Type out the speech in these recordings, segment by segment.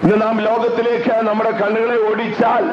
ഇന്ന് നാം ലോകത്തിലേക്ക് നമ്മുടെ കണ്ണുകളെ ഓടിച്ചാൽ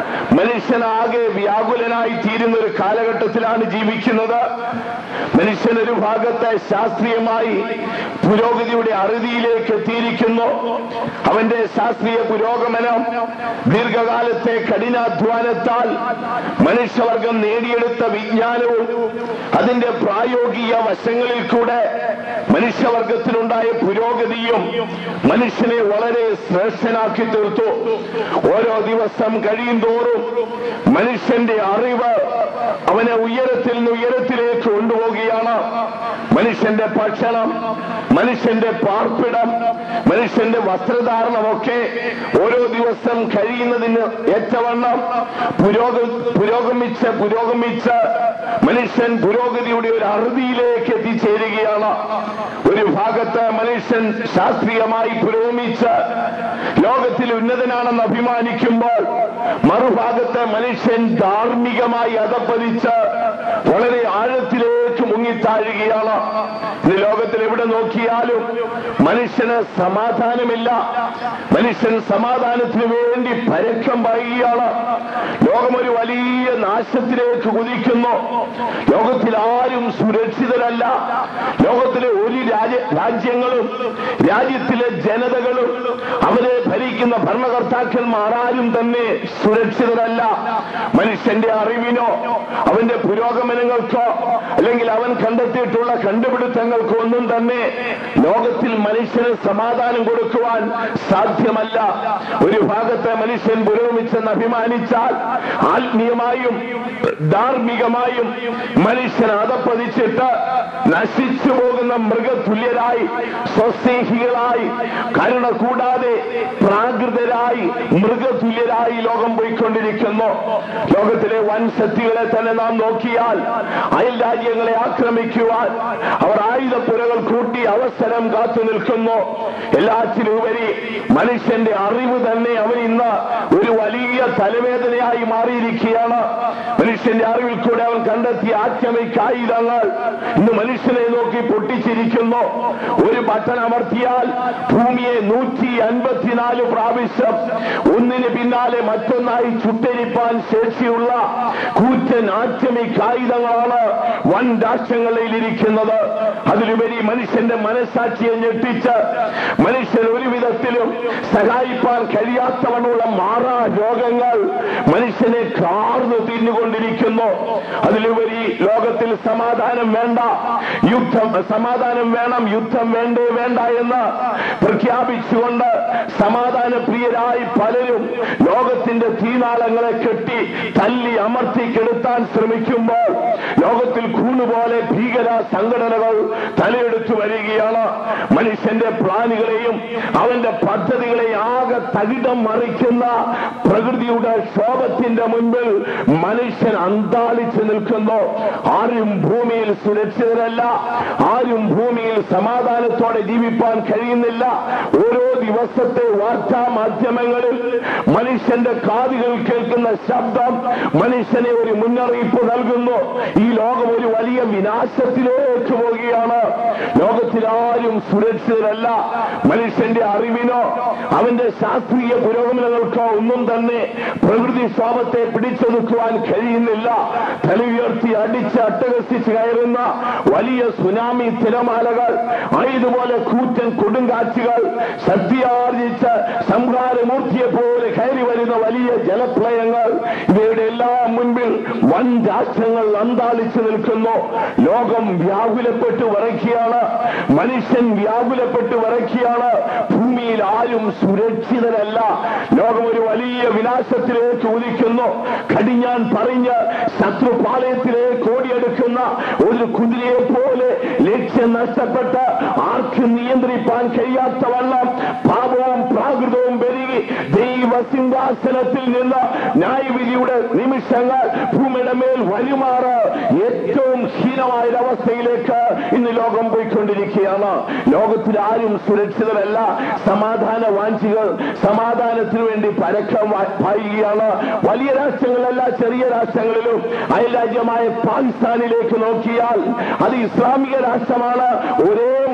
മനുഷ്യനാകെ വ്യാകുലനായി തീരുന്ന ഒരു കാലഘട്ടത്തിലാണ് ജീവിക്കുന്നത് മനുഷ്യൻ ഒരു ഭാഗത്തെ ശാസ്ത്രീയമായി പുരോഗതിയുടെ അറുതിയിലേക്ക് എത്തിയിരിക്കുന്നു അവന്റെ ശാസ്ത്രീയ പുരോഗമനം ദീർഘകാലത്തെ കഠിനാധ്വാനത്താൽ മനുഷ്യവർഗം നേടിയെടുത്ത വിജ്ഞാനവും അതിന്റെ പ്രായോഗിക വശങ്ങളിൽ കൂടെ മനുഷ്യവർഗത്തിനുണ്ടായ പുരോഗതിയും മനുഷ്യനെ വളരെ ശ്രേഷ്ഠനാക്കി തീർത്തു ഓരോ ദിവസം കഴിയും തോറും മനുഷ്യന്റെ അറിവ് അവനെ ഉയരത്തിൽ നിന്ന് ഉയരത്തിലേക്ക് കൊണ്ടുപോവുകയാണ് മനുഷ്യന്റെ ഭക്ഷണം മനുഷ്യന്റെ പാർപ്പിടം മനുഷ്യന്റെ വസ്ത്രധാരണമൊക്കെ ഓരോ ദിവസം കഴിയുന്നതിന് ഏറ്റവണ്ണം പുരോഗ പുരോഗമിച്ച് പുരോഗമിച്ച് മനുഷ്യൻ പുരോഗതിയുടെ ഒരു അറുതിയിലേക്ക് എത്തിച്ചേരുകയാണ് ഒരു ഭാഗത്ത് മനുഷ്യൻ ശാസ്ത്രീയമായി പുരോഗമിച്ച് ലോകത്തിൽ ഉന്നതനാണെന്ന് അഭിമാനിക്കുമ്പോൾ മറുഭാഗത്ത് മനുഷ്യൻ ധാർമ്മികമായി അധപ്പതിച്ച് വളരെ ആഴത്തിലേക്ക് മുങ്ങിത്താഴുകയാണ് ഇന്ന് ലോകത്തിൽ എവിടെ നോക്കിയാലും മനുഷ്യന് സമാധാനമില്ല മനുഷ്യൻ സമാധാനത്തിന് വേണ്ടി പരക്കം പായുകയാണ് ലോകം ഒരു വലിയ നാശത്തിലേക്ക് കുതിക്കുന്നു ലോകത്തിൽ ആരും സുരക്ഷിതരല്ല ലോകത്തിലെ ഒരു രാജ്യ രാജ്യങ്ങളും രാജ്യത്തിലെ ജനതകളും അവരെ ഭരിക്കുന്ന ഭരണകർത്താക്കന്മാർ ആരും തന്നെ സുരക്ഷിതരല്ല മനുഷ്യന്റെ അറിവിനോ അവന്റെ പുരോഗമനങ്ങൾക്കോ അല്ലെങ്കിൽ അവൻ കണ്ടെത്തിയിട്ടുള്ള കണ്ടുപിടുത്തങ്ങൾക്കോ ഒന്നും തന്നെ ലോകത്തിൽ മനുഷ്യന് സമാധാനം കൊടുക്കുവാൻ സാധ്യമല്ല ഒരു ഭാഗത്തെ മനുഷ്യൻ പുരോഗമിച്ചെന്ന് അഭിമാനിച്ചാൽ ആത്മീയമായും ധാർമ്മികമായും മനുഷ്യൻ അതപ്പതിച്ചിട്ട് നശിച്ചു പോകുന്ന മൃഗതുല്യരായി സ്വസ്നേഹികളായി കരുണ കൂടാതെ പ്രാകൃതരായി മൃഗതുല്യരായി ലോകം പോയിക്കൊണ്ടിരിക്കുന്നു ലോകത്തിലെ വൻ ശക്തികളെ തന്നെ നാം നോക്കിയാൽ അയൽ രാജ്യങ്ങളെ ആക്രമിക്കുവാൻ അവർ ആയുധപ്പുരകൾ കൂട്ടി അവസരം കാത്തു നിൽക്കുന്നു എല്ലാറ്റിലുപരി മനുഷ്യന്റെ അറിവ് തന്നെ അവൻ ഇന്ന് ഒരു വലിയ തലവേദനയായി മാറിയിരിക്കുകയാണ് മനുഷ്യന്റെ അറിവിൽ കൂടെ അവൻ കണ്ടെത്തിയ ആക്രമിക്ക ആയുധങ്ങൾ ഇന്ന് മനുഷ്യനെ നോക്കി പൊട്ടിച്ചിരിക്കുന്നു ഒരു ബട്ടൺ അമർത്തിയാൽ ഭൂമിയെ നൂറ്റി അൻപത്തിനാല് പ്രാവശ്യം ഒന്നിന് പിന്നാലെ മറ്റൊന്നായി ചുട്ടരിപ്പാൻ ശേഷിയുള്ള കൂറ്റൻ ആറ്റമിക് ആയുധങ്ങളാണ് വൻ രാഷ്ട്രങ്ങളിൽ ഇരിക്കുന്നത് അതിലുപരി മനുഷ്യന്റെ മനസാക്ഷിയെ ഞെട്ടിച്ച് മനുഷ്യൻ ഒരു വിധത്തിലും സഹായിപ്പാൻ കഴിയാത്തവണ്ണമുള്ള മാറാ രോഗങ്ങൾ മനുഷ്യനെ കാർന്നു തിന്നുകൊണ്ടിരിക്കുന്നു അതിലുപരി ലോകത്തിൽ സമാധാനം വേണ്ട യുദ്ധം സമാധാനം വേണം യുദ്ധം വേണ്ടേ വേണ്ട എന്ന് പ്രഖ്യാപിച്ചുകൊണ്ട് സമാധാന പ്രിയരായി പലരും ലോകത്തിന്റെ തീനാളങ്ങളെ കെട്ടി തല്ലി അമർത്തി കെടുത്താൻ ശ്രമിക്കുമ്പോൾ ലോകത്തിൽ കൂണുപോലെ ഭീകര സംഘടനകൾ തലയെടുത്തു വരികയാണ് മനുഷ്യന്റെ പ്ലാനുകളെയും അവന്റെ പദ്ധതികളെയും ആകെ തകിടം മറിക്കുന്ന പ്രകൃതിയുടെ ശോഭത്തിന്റെ മുൻപിൽ മനുഷ്യൻ അന്താളിച്ചു നിൽക്കുന്നു ആരും ഭൂമിയിൽ സുരക്ഷിതരല്ല ആരും ഭൂമിയിൽ സമാധാനത്തോടെ ജീവിപ്പാൻ കഴിയുന്നില്ല ഓരോ ദിവസത്തെ വാർത്താ മാധ്യമങ്ങളിൽ മനുഷ്യന്റെ കാതുകൾ കേൾക്കുന്ന ശബ്ദം മനുഷ്യനെ ഒരു മുന്നറിയിപ്പ് നൽകുന്നു ഈ ലോകം ഒരു വലിയ വിനാശത്തിലേക്ക് പോവുകയാണ് ലോകത്തിൽ ആരും സുരക്ഷിതരല്ല മനുഷ്യന്റെ അറിവിനോ അവന്റെ ശാസ്ത്രീയ പുരോഗമനങ്ങൾക്കോ ഒന്നും തന്നെ പ്രകൃതി ശോഭത്തെ പിടിച്ചൊതുക്കുവാൻ കഴിയുന്നില്ല തല ഉയർത്തി അടിച്ച് അട്ടഹസിച്ച് കയറുന്ന വലിയ സുനാമി തിരമാലകൾ ആയതുപോലെ കൂറ്റൻ കൊടുങ്കാറ്റുകൾ ശക്തിയാർജിച്ച് സംഹാരമൂർത്തിയെ പോലെ കയറി വരുന്ന വലിയ ജലപ്രളയങ്ങൾ ഇവയുടെ എല്ലാം മുൻപിൽ വൻ രാഷ്ട്രങ്ങൾ അന്താളിച്ചു നിൽക്കുന്നു ലോകം വ്യാകുലപ്പെട്ട് വിറയ്ക്കുകയാണ് മനുഷ്യൻ വ്യാകുലപ്പെട്ട് വിറയ്ക്കുകയാണ് ഭൂമിയിൽ ആരും സുരക്ഷിതരല്ല ലോകം ഒരു വലിയ വിനാശത്തിലേക്ക് ഉദിക്കുന്നു കടിഞ്ഞാൻ പറഞ്ഞ് ശത്രുപാളയത്തിലേക്ക് ഓടിയെടുക്കുന്ന ഒരു കുതിരയെ പോലെ ലക്ഷ്യം നഷ്ടപ്പെട്ട് ആർക്കും നിയന്ത്രിപ്പാൻ കഴിയാത്ത വണ്ണം പാപവും പ്രാകൃതവും പെരുകി ദൈവസിംഹാസനത്തിൽ നിന്ന് ന്യായവിധിയുടെ നിമിഷങ്ങൾ ഭൂമിയുടെ മേൽ വരുമാറ് ഏറ്റവും ഹീനമായ ഒരവസ്ഥയിലേക്ക് ഇന്ന് ലോകം പോയിക്കൊണ്ടിരിക്കുകയാണ് ലോകത്തിൽ ആരും സുരക്ഷിതരല്ല സമാധാന വാഞ്ചികൾ സമാധാനത്തിന് വേണ്ടി പരക്കം വാ- പായുകയാണ് വലിയ രാഷ്ട്രങ്ങളല്ല ചെറിയ രാഷ്ട്രങ്ങളിലും അയൽരാജ്യമായ പാകിസ്ഥാനിലേക്ക് നോക്കിയാൽ അത് ഇസ്ലാമിക രാഷ്ട്രമാണ് ഒരേ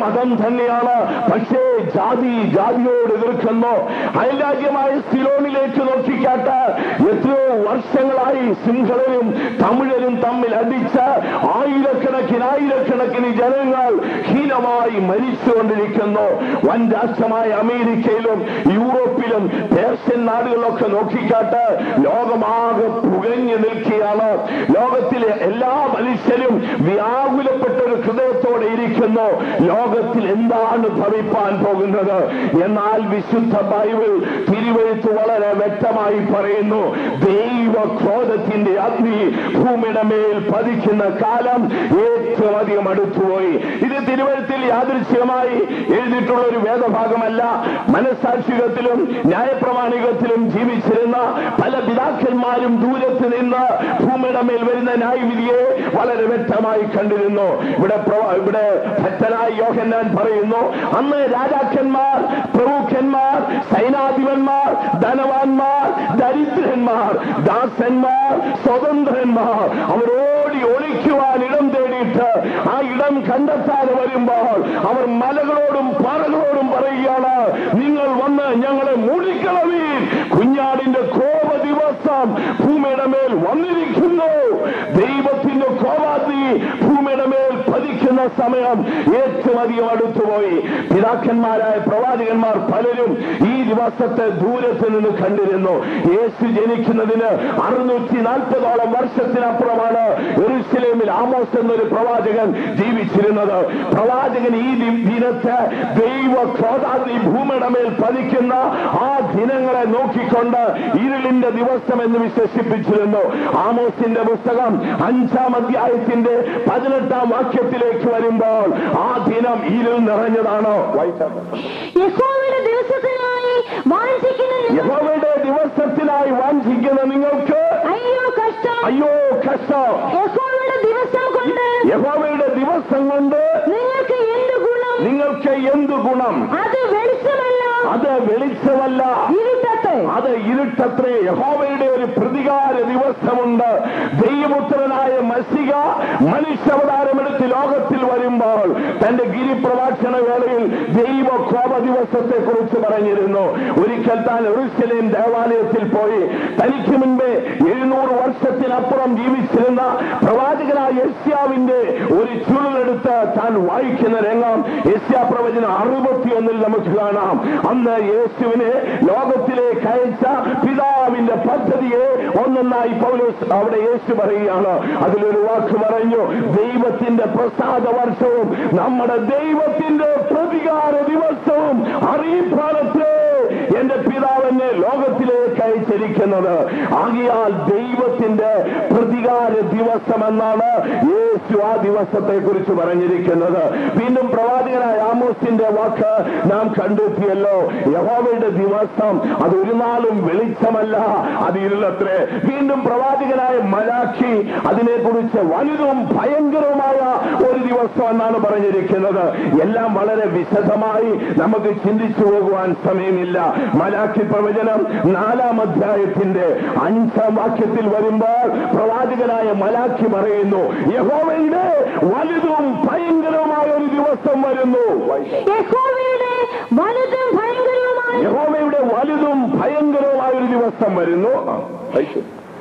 മതം തന്നെയാണ് പക്ഷേ ജാതി ജാതിയോട് എതിർക്കുന്നു അയൽരാജ്യമായ സിലോണിലേക്ക് നോക്കിക്കാട്ട് എത്രയോ വർഷങ്ങളായി സിംഹളരും തമിഴരും തമ്മിൽ അടിച്ച് ആയിരക്കണക്കിന് ആയിരക്കണക്കിന് ജനങ്ങൾ ഹീനമായി മരിച്ചുകൊണ്ടിരിക്കുന്നു വൻ രാഷ്ട്രമായ അമേരിക്കയിലും യൂറോപ്പിലും പേർഷ്യൻ നാടുകളിലൊക്കെ നോക്കിക്കാട്ട് ലോകമാകെ പുകഞ്ഞു നിൽക്കുകയാണ് ലോകത്തിലെ എല്ലാ മനുഷ്യരും വ്യാകുലപ്പെട്ട ഒരു ഹൃദയത്തോടെ ഇരിക്കുന്നു ലോകത്തിൽ എന്താണ് ഭവിപ്പാൻ പോകുന്നത് എന്നാൽ വിശുദ്ധ ബൈബിൾ തിരുവെഴുത്ത് വളരെ വ്യക്തമായി പറയുന്നു ദൈവക്രോധത്തിന്റെ അഗ്നി ഭൂമിയുടെ മേൽ പതിക്കുന്ന കാലം ഏറ്റവും അധികം അടുത്തുപോയി ഇത് തിരുവഴുത്തിൽ യാദൃശ്യമായി എഴുതിയിട്ടുള്ള ഒരു വേദഭാഗമല്ല മനസാക്ഷികത്തിലും ന്യായപ്രമാണികത്തിലും ജീവിച്ചിരുന്ന പല പിതാക്കന്മാരും ദൂരത്ത് നിന്ന് ഭൂമിയുടെ മേൽ വരുന്ന ന്യായവിധിയെ വളരെ വ്യക്തമായി കണ്ടിരുന്നു ഇവിടെ പ്രവ- ഇവിടെ ഭക്തനായ യോഹന്നാൻ പറയുന്നു അന്ന് രാജാക്കന്മാർ പ്രമുഖന്മാർ സൈനാധിപന്മാർ ധനവാന്മാർ ദരിദ്രന്മാർ ദാസന്മാർ സ്വതന്ത്രന്മാർ അവരോടി ഒളിക്കുവാൻ ഇടം തേടിയിട്ട് ആ ഇടം കണ്ടെത്താതെ വരുമ്പോൾ അവർ മലകളോടും പാറകളോടും പറയുകയാണ് നിങ്ങൾ വന്ന് ഞങ്ങളെ മൂടിക്കളവീൻ കുഞ്ഞാടിന്റെ കോപ ദിവസം ഭൂമിയുടെ മേൽ വന്നിരിക്കുന്നു ദൈവത്തിന്റെ കോപാഗ്നി ഭൂമിയുടെ മേൽ പതിക്കുന്ന സമയം ഏറ്റവും അധികം അടുത്തുപോയി പിതാക്കന്മാരായ പ്രവാചകന്മാർ പലരും ഈ ദിവസത്തെ ദൂരത്ത് നിന്ന് കണ്ടിരുന്നു യേശു ജനിക്കുന്നതിന് അറുന്നൂറ്റി നാൽപ്പതോളം വർഷത്തിനപ്പുറമാണ് എറുസലേമിൽ ആമോസ് എന്നൊരു പ്രവാചകൻ ജീവിച്ചിരുന്നത് പ്രവാചകൻ ഈ ദി- ദിനത്തെ ദൈവ ക്രോധാഗ്നി ഭൂമിയുടെ മേൽ പതിക്കുന്ന ആ ദിനങ്ങളെ നോക്കിക്കൊണ്ട് ഇരുളിന്റെ ദിവസം എന്ന് വിശേഷിപ്പിച്ചിരുന്നു ആമോസിന്റെ പുസ്തകം അഞ്ചാം അധ്യായത്തിന്റെ പതിനെട്ടാം വാക്യത്തിലേക്ക് വരുമ്പോൾ ആ ദിനം ഇരുൾ നിറഞ്ഞതാണ് വായിച്ചാൽ യഹോവയുടെ ദിവസത്തിനായി വാഞ്ചിക്കുന്ന നിങ്ങൾ യഹോവയുടെ ദിവസത്തിനായി വാഞ്ചിക്കുന്ന നിങ്ങൾക്ക് അയ്യോ കഷ്ടം അയ്യോ കഷ്ടം യഹോവയുടെ ദിവസം കൊണ്ട് യഹോവയുടെ ദിവസം കൊണ്ട് നിങ്ങൾക്ക് എന്ത് ഗുണം നിങ്ങൾക്ക് എന്ത് ഗുണം അത് വെളിച്ചമല്ല അത് വെളിച്ചമല്ല ഇരുട്ടത്തെ അത് ഇരുട്ടത്രേ യഹോവയുടെ ഒരു പ്രതികാര ദിവസമുണ്ട് ദൈവപുത്രനായ മസിക മനുഷ്യാവതാരമെടുത്ത് ലോകത്തിൽ വരുമ്പോൾ തന്റെ ഗിരിപ്രഭാഷണ വേളയിൽ ദൈവ കോപ ദിവസത്തെ കുറിച്ച് പറഞ്ഞിരുന്നു ഒരിക്കൽ താൻ എറുസലേം ദേവാലയത്തിൽ പോയി തനിക്ക് മുൻപേ എഴുന്നൂറ് വർഷത്തിനപ്പുറം ജീവിച്ചിരുന്ന പ്രവാചകനായ യസ്യാവിന്റെ ഒരു ചുരുളെടുത്ത് താൻ വായിക്കുന്ന രംഗം യസ്യാ പ്രവചനം അറുപത്തിയൊന്നിൽ നമുക്ക് കാണാം അന്ന് യേശുവിനെ ലോകത്തിലേക്ക് അയച്ച പിതാവിന്റെ പദ്ധതിയെ ഒന്നൊന്നായി പൗലോസ് അവിടെ യേശു പറയുകയാണ് അതിലൊരു വാക്ക് പറഞ്ഞു ദൈവത്തിന്റെ പ്രസാദ വർഷവും നമ്മുടെ ദൈവത്തിന്റെ പ്രതികാര ദിവസവും അറിയിപ്പാലത്തെ എന്റെ പിതാവിനെ ലോകത്തിലേക്ക് അയച്ചിരിക്കുന്നത് ആകിയാൽ ദൈവത്തിന്റെ പ്രതികാര ദിവസം എന്നാണ് യേശു ആ ദിവസത്തെ കുറിച്ച് പറഞ്ഞിരിക്കുന്നത് വീണ്ടും പ്രവാചകനായ ആമോസിന്റെ വാക്ക് നാം കണ്ടെത്തിയല്ലോ യഹോവയുടെ ദിവസം അത് ഒരു നാളും വെളിച്ചമല്ല അത് ഇരുളത്രേ വീണ്ടും പ്രവാചകനായ മലാഖി അതിനെക്കുറിച്ച് വലുതും ഭയങ്കരവുമായ ഒരു ദിവസം എന്നാണ് പറഞ്ഞിരിക്കുന്നത് എല്ലാം വളരെ വിശദമായി നമുക്ക് ചിന്തിച്ചു പോകുവാൻ സമയമില്ല മലാഖി പ്രവചനം നാലാം അധ്യായത്തിന്റെ അഞ്ചാം വാക്യത്തിൽ വരുമ്പോൾ പ്രവാചകനായ മലാഖി പറയുന്നു യഹോവയുടെ വലുതും ഭയങ്കരവുമായ ഒരു ദിവസം വരുന്നു യഹോവയുടെ വലുതും ഭയങ്കരവുമായ യഹോവയുടെ വലുതും ഭയങ്കരവുമായ ഒരു ദിവസം വരുന്നു ആ, വായിച്ചു.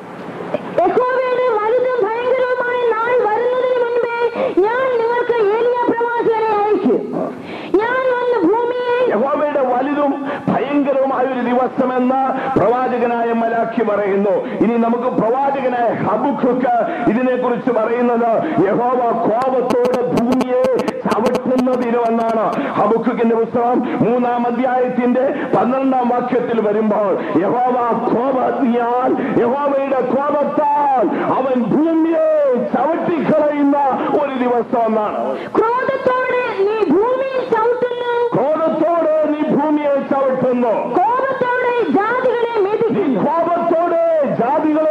യഹോവയുടെ വലുതും ഭയങ്കരവുമായ നാൾ വരുന്നതിന് മുൻപേ ഞാൻ നിങ്ങൾക്ക് ഏലിയ പ്രവാചകനെ അയക്കും ഞാൻ വന്ന് ഭൂമിയെ യഹോവയുടെ വലുതും ഭയങ്കരവുമായ ഒരു ദിവസമെന്ന് പ്രവാചകനായ മലാഖി പറയുന്നു ഇനി നമുക്ക് പ്രവാചകനായ ഹബുഖുക്ക് ഇതിനെക്കുറിച്ച് പറയുന്നത് യഹോവ കോപത്തോടെ ഭൂമിയെ ചവിട്ടുന്ന ദിനമെന്നാണ് ഹബുഖുക്കിന്റെ പുസ്തകം മൂന്നാം അധ്യായത്തിന്റെ പന്ത്രണ്ടാം വാക്യത്തിൽ വരുമ്പോൾ യഹോവ കോപത്തിയാൽ യഹോവയുടെ കോപത്താൽ അവൻ ഭൂമിയെ ചവിട്ടിക്കളയുന്ന ഒരു ദിവസം എന്നാണ് ക്രോധത്തോടെ നീ ഭൂമിയിൽ ചവിട്ടുന്നു കോപത്തോടെ നീ ഭൂമിയെ ചവിട്ടുന്നു കോപത്തോടെ ജാതികളെ നീ മെതിക്കുന്നു കോപത്തോടെ ജാതികളെ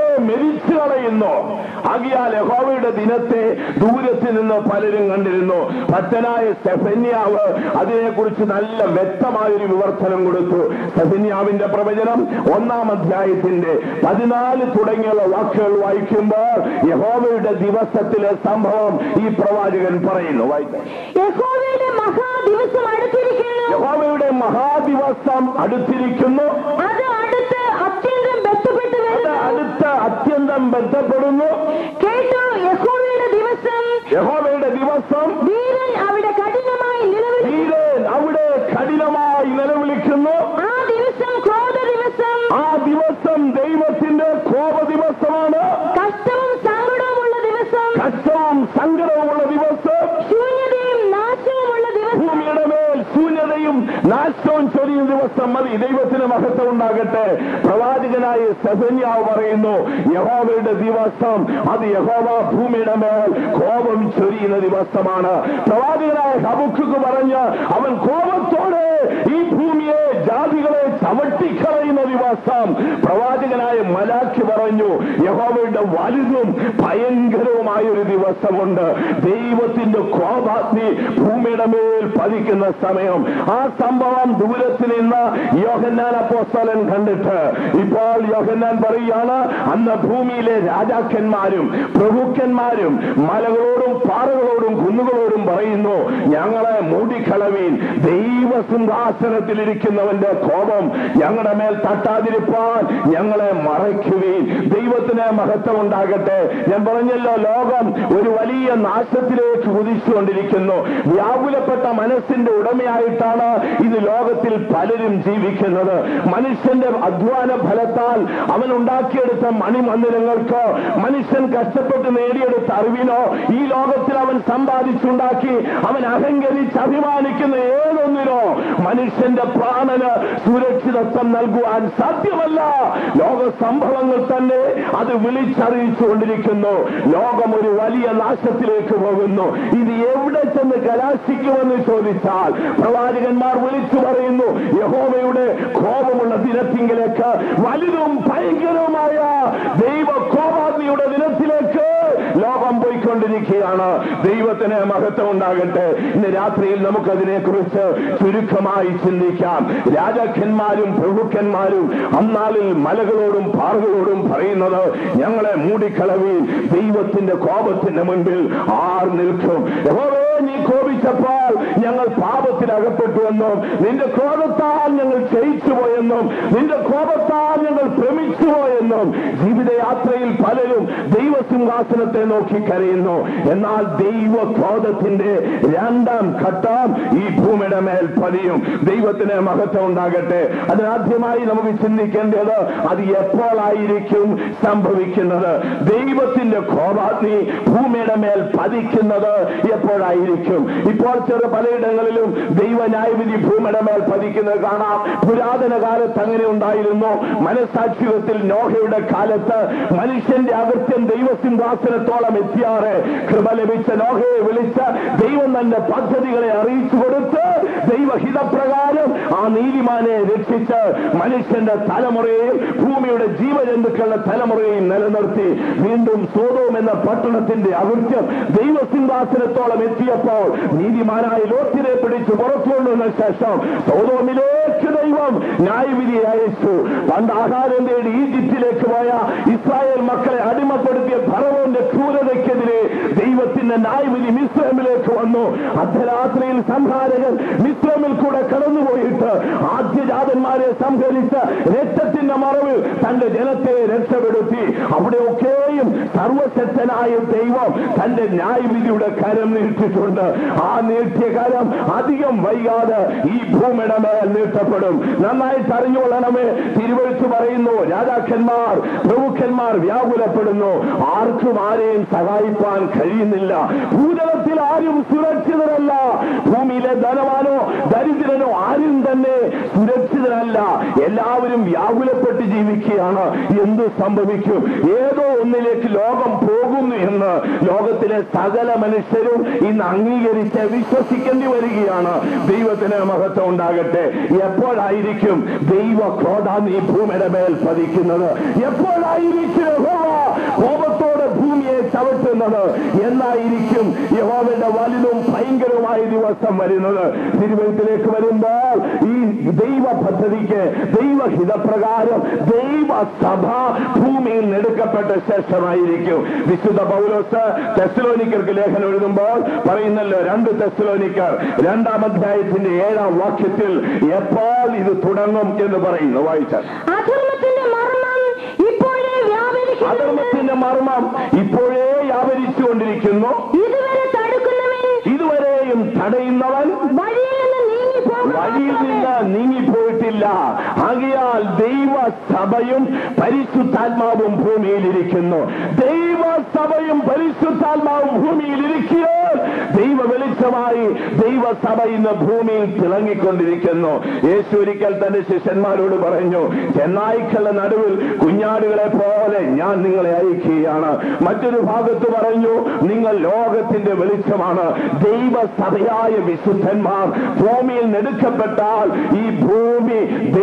കരിച്ചു കളയുന്നു ആകിയാൽ യഹോവയുടെ ദിനത്തെ ദൂരത്ത് നിന്ന് പലരും കണ്ടിരുന്നു ഭക്തനായ സെഫന്യാവ് അതിനെക്കുറിച്ച് നല്ല വ്യക്തമായൊരു വിവർത്തനം കൊടുത്തു സെഫന്യാവിന്റെ പ്രവചനം ഒന്നാം അധ്യായത്തിന്റെ പതിനാല് തുടങ്ങിയുള്ള വാക്കുകൾ വായിക്കുമ്പോൾ യഹോവയുടെ ദിവസത്തിലെ സംഭവം ഈ പ്രവാചകൻ പറയുന്നു വായിക്കാം യഹോവയുടെ മഹാദിവസം അടുത്തിരിക്കുന്നു യഹോവയുടെ മഹാദിവസം അടുത്തിരിക്കുന്നു അത് അടുത്ത് അത്യന്തം ബന്ധപ്പെട്ട് അത് വരുന്നു അടുത്ത അത്യന്തം ബന്ധപ്പെടുന്നു കേട്ടോ യഹോവയുടെ ദിവസം യഹോവയുടെ ദിവസം വീരൻ അവിടെ കഠിനമായി നിലവിളി വീരൻ അവിടെ കഠിനമായി നിലവിളിക്കുന്നു ആ ദിവസം ക്രോധ ദിവസം ആ ദിവസം ദൈവത്തിന്റെ കോപ ദിവസമാണ് കഷ്ടവും സങ്കടവുമുള്ള ദിവസം കഷ്ടവും സങ്കടവുമുള്ള ദിവസം ശൂന്യതയും നാശവുമുള്ള ദിവസം ഭൂമിയുടെ മേൽ ശൂന്യതയും നാശവും ചൊരിയും ദിവസം മതി ദൈവത്തിന് മഹത്വം ഉണ്ടാകട്ടെ പ്രവാചകനായ സെഫന്യാവ് പറയുന്നു യഹോവയുടെ ദിവസം അത് യഹോവ ഭൂമിയുടെ മേൽ കോപം ചൊരിയുന്ന ദിവസമാണ് പ്രവാചകനായ ഹബുക്ക് പറഞ്ഞ് അവൻ കോപത്തോടെ ഈ ഭൂമിയെ ജാതികളെ ചവിട്ടിക്കളയുന്ന ദിവസം പ്രവാചകനായ മലാഖി പറഞ്ഞു യഹോവയുടെ വലുതും ഭയങ്കരവുമായ ഒരു ദിവസമുണ്ട് ദൈവത്തിന്റെ കോപാഗ്നി ഭൂമിയുടെ മേൽ പതിക്കുന്ന സമയം ആ സംഭവം ദൂരത്ത് നിന്ന് യോഹന്നാൻ അപ്പോസ്തലൻ കണ്ടിട്ട് ഇപ്പോൾ യോഹന്നാൻ പറയുകയാണ് അന്ന് ഭൂമിയിലെ രാജാക്കന്മാരും പ്രഭുക്കന്മാരും മലകളോടും പാറകളോടും കുന്നുകളോടും പറയുന്നു ഞങ്ങളെ മൂടിക്കളവീൻ ദൈവസിംഹാസനത്തിലിരിക്കുന്നവന്റെ കോപം ഞങ്ങളുടെ മേൽ തട്ടാതിരിപ്പാൻ ഞങ്ങളെ മറയ്ക്കുവീൻ ദൈവത്തിന് മഹത്വം ഉണ്ടാകട്ടെ ഞാൻ പറഞ്ഞല്ലോ ലോകം ഒരു വലിയ നാശത്തിലേക്ക് കുതിച്ചുകൊണ്ടിരിക്കുന്നു വ്യാകുലപ്പെട്ട മനസ്സിന്റെ ഉടമയായിട്ടാണ് ഇത് ലോകത്തിൽ പലരും ജീവിക്കുന്നത് മനുഷ്യന്റെ അധ്വാന ഫലത്താൽ അവൻ ഉണ്ടാക്കിയെടുത്ത മണിമന്ദിരങ്ങൾക്ക് മനുഷ്യൻ കഷ്ടപ്പെട്ട് നേടിയെടുത്ത അറിവിനോ ഈ ലോകത്തിൽ അവൻ സമ്പാദിച്ചുണ്ടാക്കി അവൻ അഹങ്കരിച്ച് അഭിമാനിക്കുന്ന ഏതൊന്നിനോ മനുഷ്യന്റെ പ്രാണന് സുരക്ഷിതത്വം നൽകുവാൻ സാധ്യമല്ല ലോക സംഭവങ്ങൾ തന്നെ അത് വിളിച്ചറിയിച്ചുകൊണ്ടിരിക്കുന്നു ലോകം ഒരു വലിയ നാശത്തിലേക്ക് പോകുന്നു ഇത് എവിടെ ചെന്ന് കലാശിക്കുമെന്ന് ചോദിച്ചാൽ പ്രവാചകന്മാർ വിളിച്ചു പറയുന്നു യഹോവയുടെ കോപമുള്ള ദിനത്തിങ്കിലേക്ക് വലുതും ഭയങ്കരവുമായ ദൈവ കോപാഗ്നിയുടെ ദിനത്തിലേക്ക് ലോകം പോയിക്കൊണ്ടിരിക്കുകയാണ് ദൈവത്തിന് മഹത്വം ഉണ്ടാകട്ടെ ഇന്ന് രാത്രിയിൽ നമുക്കതിനെ കുറിച്ച് ചുരുക്കമായി ചിന്തിക്കാം രാജാക്കന്മാരും പ്രഭുക്കന്മാരും അന്നാളിൽ മലകളോടും പാറകളോടും പറയുന്നത് ഞങ്ങളെ മൂടിക്കളവി ദൈവത്തിന്റെ കോപത്തിന്റെ മുൻപിൽ ആർ നിൽക്കും യഹോവേ നീ കോപിച്ചപ്പോൾ ഞങ്ങൾ പാപത്തിൽ അകപ്പെട്ടുവെന്നും നിന്റെ ക്രോധത്താൽ ഞങ്ങൾ ക്ഷയിച്ചു പോയെന്നും നിന്റെ കോപത്താൽ ഞങ്ങൾ ഭ്രമിച്ചു പോയെന്നും ജീവിതയാത്രയിൽ പലരും ദൈവസിംഹാസനത്തെ നോക്കി കരയുന്നു എന്നാൽ ദൈവ ക്രോധത്തിന്റെ രണ്ടാം ഘട്ടം ഈ ഭൂമിയുടെ മേൽ പതിയും ദൈവത്തിന് മഹത്വം ഉണ്ടാകട്ടെ അതിനാദ്യമായി നമുക്ക് ചിന്തിക്കേണ്ടത് അത് എപ്പോഴായിരിക്കും സംഭവിക്കുന്നത് ദൈവത്തിന്റെ കോപാഗ്നി ഭൂമിയുടെ മേൽ പതിക്കുന്നത് എപ്പോഴായിരിക്കും ഇപ്പോൾ ചെറു പലയിടങ്ങളിലും ദൈവ ന്യായവിധി ഭൂമിയുടെ മേൽ പതിക്കുന്നത് കാണാം പുരാതന കാലത്ത് അങ്ങനെ ഉണ്ടായിരുന്നു മനസാക്ഷികത്തിൽ നോഹയുടെ കാലത്ത് മനുഷ്യന്റെ അകൃത്യം ദൈവസിംഹാസനത്തോളം എത്തിയാറ് കൃപ ലഭിച്ച നോഹയെ വിളിച്ച് ദൈവം തന്റെ പദ്ധതികളെ അറിയിച്ചു കൊടുത്ത് ദൈവഹിതപ്രകാരം ആ നീതിമാനെ രക്ഷിച്ച് മനുഷ്യന്റെ തലമുറയെയും ഭൂമിയുടെ ജീവജന്തുക്കളുടെ തലമുറയെയും നിലനിർത്തി വീണ്ടും സോതോം എന്ന പട്ടണത്തിന്റെ അകൃത്യം ദൈവസിംഹാസനത്തോളം എത്തിയപ്പോൾ നീതിമാനായ ലോത്തിനെ പിടിച്ച് പുറത്തുകൊണ്ടുവന്ന ശേഷം സോതോമിലേക്ക് ദൈവം ന്യായവിധി അയച്ചു പണ്ട് ആഹാരം തേടി ഈജിപ്തിലേക്ക് പോയ ഇസ്രായേൽ മക്കളെ അടിമപ്പെടുത്തിയ ഭറവോന്റെ ക്രൂരതയ്ക്കെതിരെ ദൈവത്തിന്റെ ന്യായവിധി മിശ്രമിലേക്ക് വന്നു അർദ്ധരാത്രിയിൽ സംഹാരകൻ മിശ്രമിൽ കൂടെ കടന്നുപോയിട്ട് ആദ്യജാതന്മാരെ സംഹരിച്ച് രക്തത്തിന്റെ മറവിൽ തന്റെ ജനത്തെ രക്ഷപ്പെടുത്തി അവിടെയൊക്കെയും സർവശക്തനായ ദൈവം തന്റെ ന്യായവിധിയുടെ കരം നീട്ടിട്ടുണ്ട് ആ നീട്ടിയ കരം അധികം വൈകാതെ ഈ ഭൂമിയുടെ മേൽ നീട്ടപ്പെടും നന്നായിട്ട് അറിഞ്ഞുകൊള്ളണമേ തിരുവഴുത്ത് പറയുന്നു രാജാക്കന്മാർ പ്രമുഖന്മാർ വ്യാകുലപ്പെടുന്നു ആർക്കും ആരെയും സഹായിപ്പാൻ കഴിയുന്നില്ല ഭൂതലത്തിൽ ആരും സുരക്ഷിതരല്ല ഭൂമിയിലെ ധനവാനോ ദരിദ്രനോ ആരും തന്നെ സുരക്ഷിതരല്ല എല്ലാവരും വ്യാകുലപ്പെട്ട് ജീവിക്കുകയാണ് എന്ത് സംഭവിക്കും ഏതോ ഒന്നിലേക്ക് ലോകം പോകുന്നു എന്ന് ലോകത്തിലെ സകല മനുഷ്യരും ഇന്ന് അംഗീകരിച്ച് വിശ്വസിക്കേണ്ടി വരികയാണ് ദൈവത്തിന് മഹത്വം ഉണ്ടാകട്ടെ എപ്പോഴായിരിക്കും ദൈവ ക്രോധാ നീ ഭൂമിയുടെ മേൽ പതിക്കുന്നത് എപ്പോഴായിരിക്കും യഹോവ കോപത്തോടെ ഭൂമിയെ ചവിട്ടുന്നത് എന്നായിരിക്കും യഹോവയുടെ വലുതും ഭയങ്കരവുമായ ദിവസം വരുന്നത് തിരുവനന്തപുരത്തിലേക്ക് വരുമ്പോൾ ഈ ദൈവ പദ്ധതിക്ക് ദൈവഹിതപ്രകാരം ദൈവസഭ ഭൂമിയിൽ നെടുക്കപ്പെട്ട ശേഷമായിരിക്കും വിശുദ്ധ പൗലോസ് തെസ്ലോനിക്കർക്ക് ലേഖനം എഴുതുമ്പോൾ പറയുന്നല്ലോ രണ്ട് തെസ്ലോനിക്കർ രണ്ടാം അധ്യായത്തിന്റെ ഏഴാം വാക്യത്തിൽ എപ്പോൾ ഇത് തുടങ്ങും എന്ന് പറയുന്നു വായിച്ചാൽ അധർമ്മത്തിന്റെ മർമ്മം ഇപ്പോഴേ വ്യാപരിക്കുന്നു അധർമ്മത്തിന്റെ മർമ്മം ഇപ്പോഴേ വ്യാപരിച്ചുകൊണ്ടിരിക്കുന്നു ഇതുവരെ തടുക്കുന്നവൻ ഇതുവരെയും തടയുന്നവൻ വഴിയിൽ നിന്ന് നീങ്ങിപ്പോകും വഴിയിൽ നിന്ന് നീങ്ങിപ്പോയിട്ടില്ല ആകയാൽ ദൈവസഭയും പരിശുദ്ധാത്മാവും ഭൂമിയിലിരിക്കുന്നു ദൈവസഭയും പരിശുദ്ധാത്മാവും ഭൂമിയിലിരിക്കുകയാൽ ദൈവ വെളിച്ചമായി ദൈവസഭ ഇന്ന് ഭൂമിയിൽ തിളങ്ങിക്കൊണ്ടിരിക്കുന്നു യേശു ഒരിക്കൽ തന്റെ ശിഷ്യന്മാരോട് പറഞ്ഞു ചെന്നായ്ക്കളുടെ നടുവിൽ കുഞ്ഞാടുകളെ പോലെ ഞാൻ നിങ്ങളെ അയക്കുകയാണ് മറ്റൊരു ഭാഗത്ത് പറഞ്ഞു നിങ്ങൾ ലോകത്തിന്റെ വെളിച്ചമാണ് ദൈവസഭയായ വിശുദ്ധന്മാർ ഭൂമിയിൽ നെടുക്കപ്പെട്ടാൽ ഈ ഭൂമി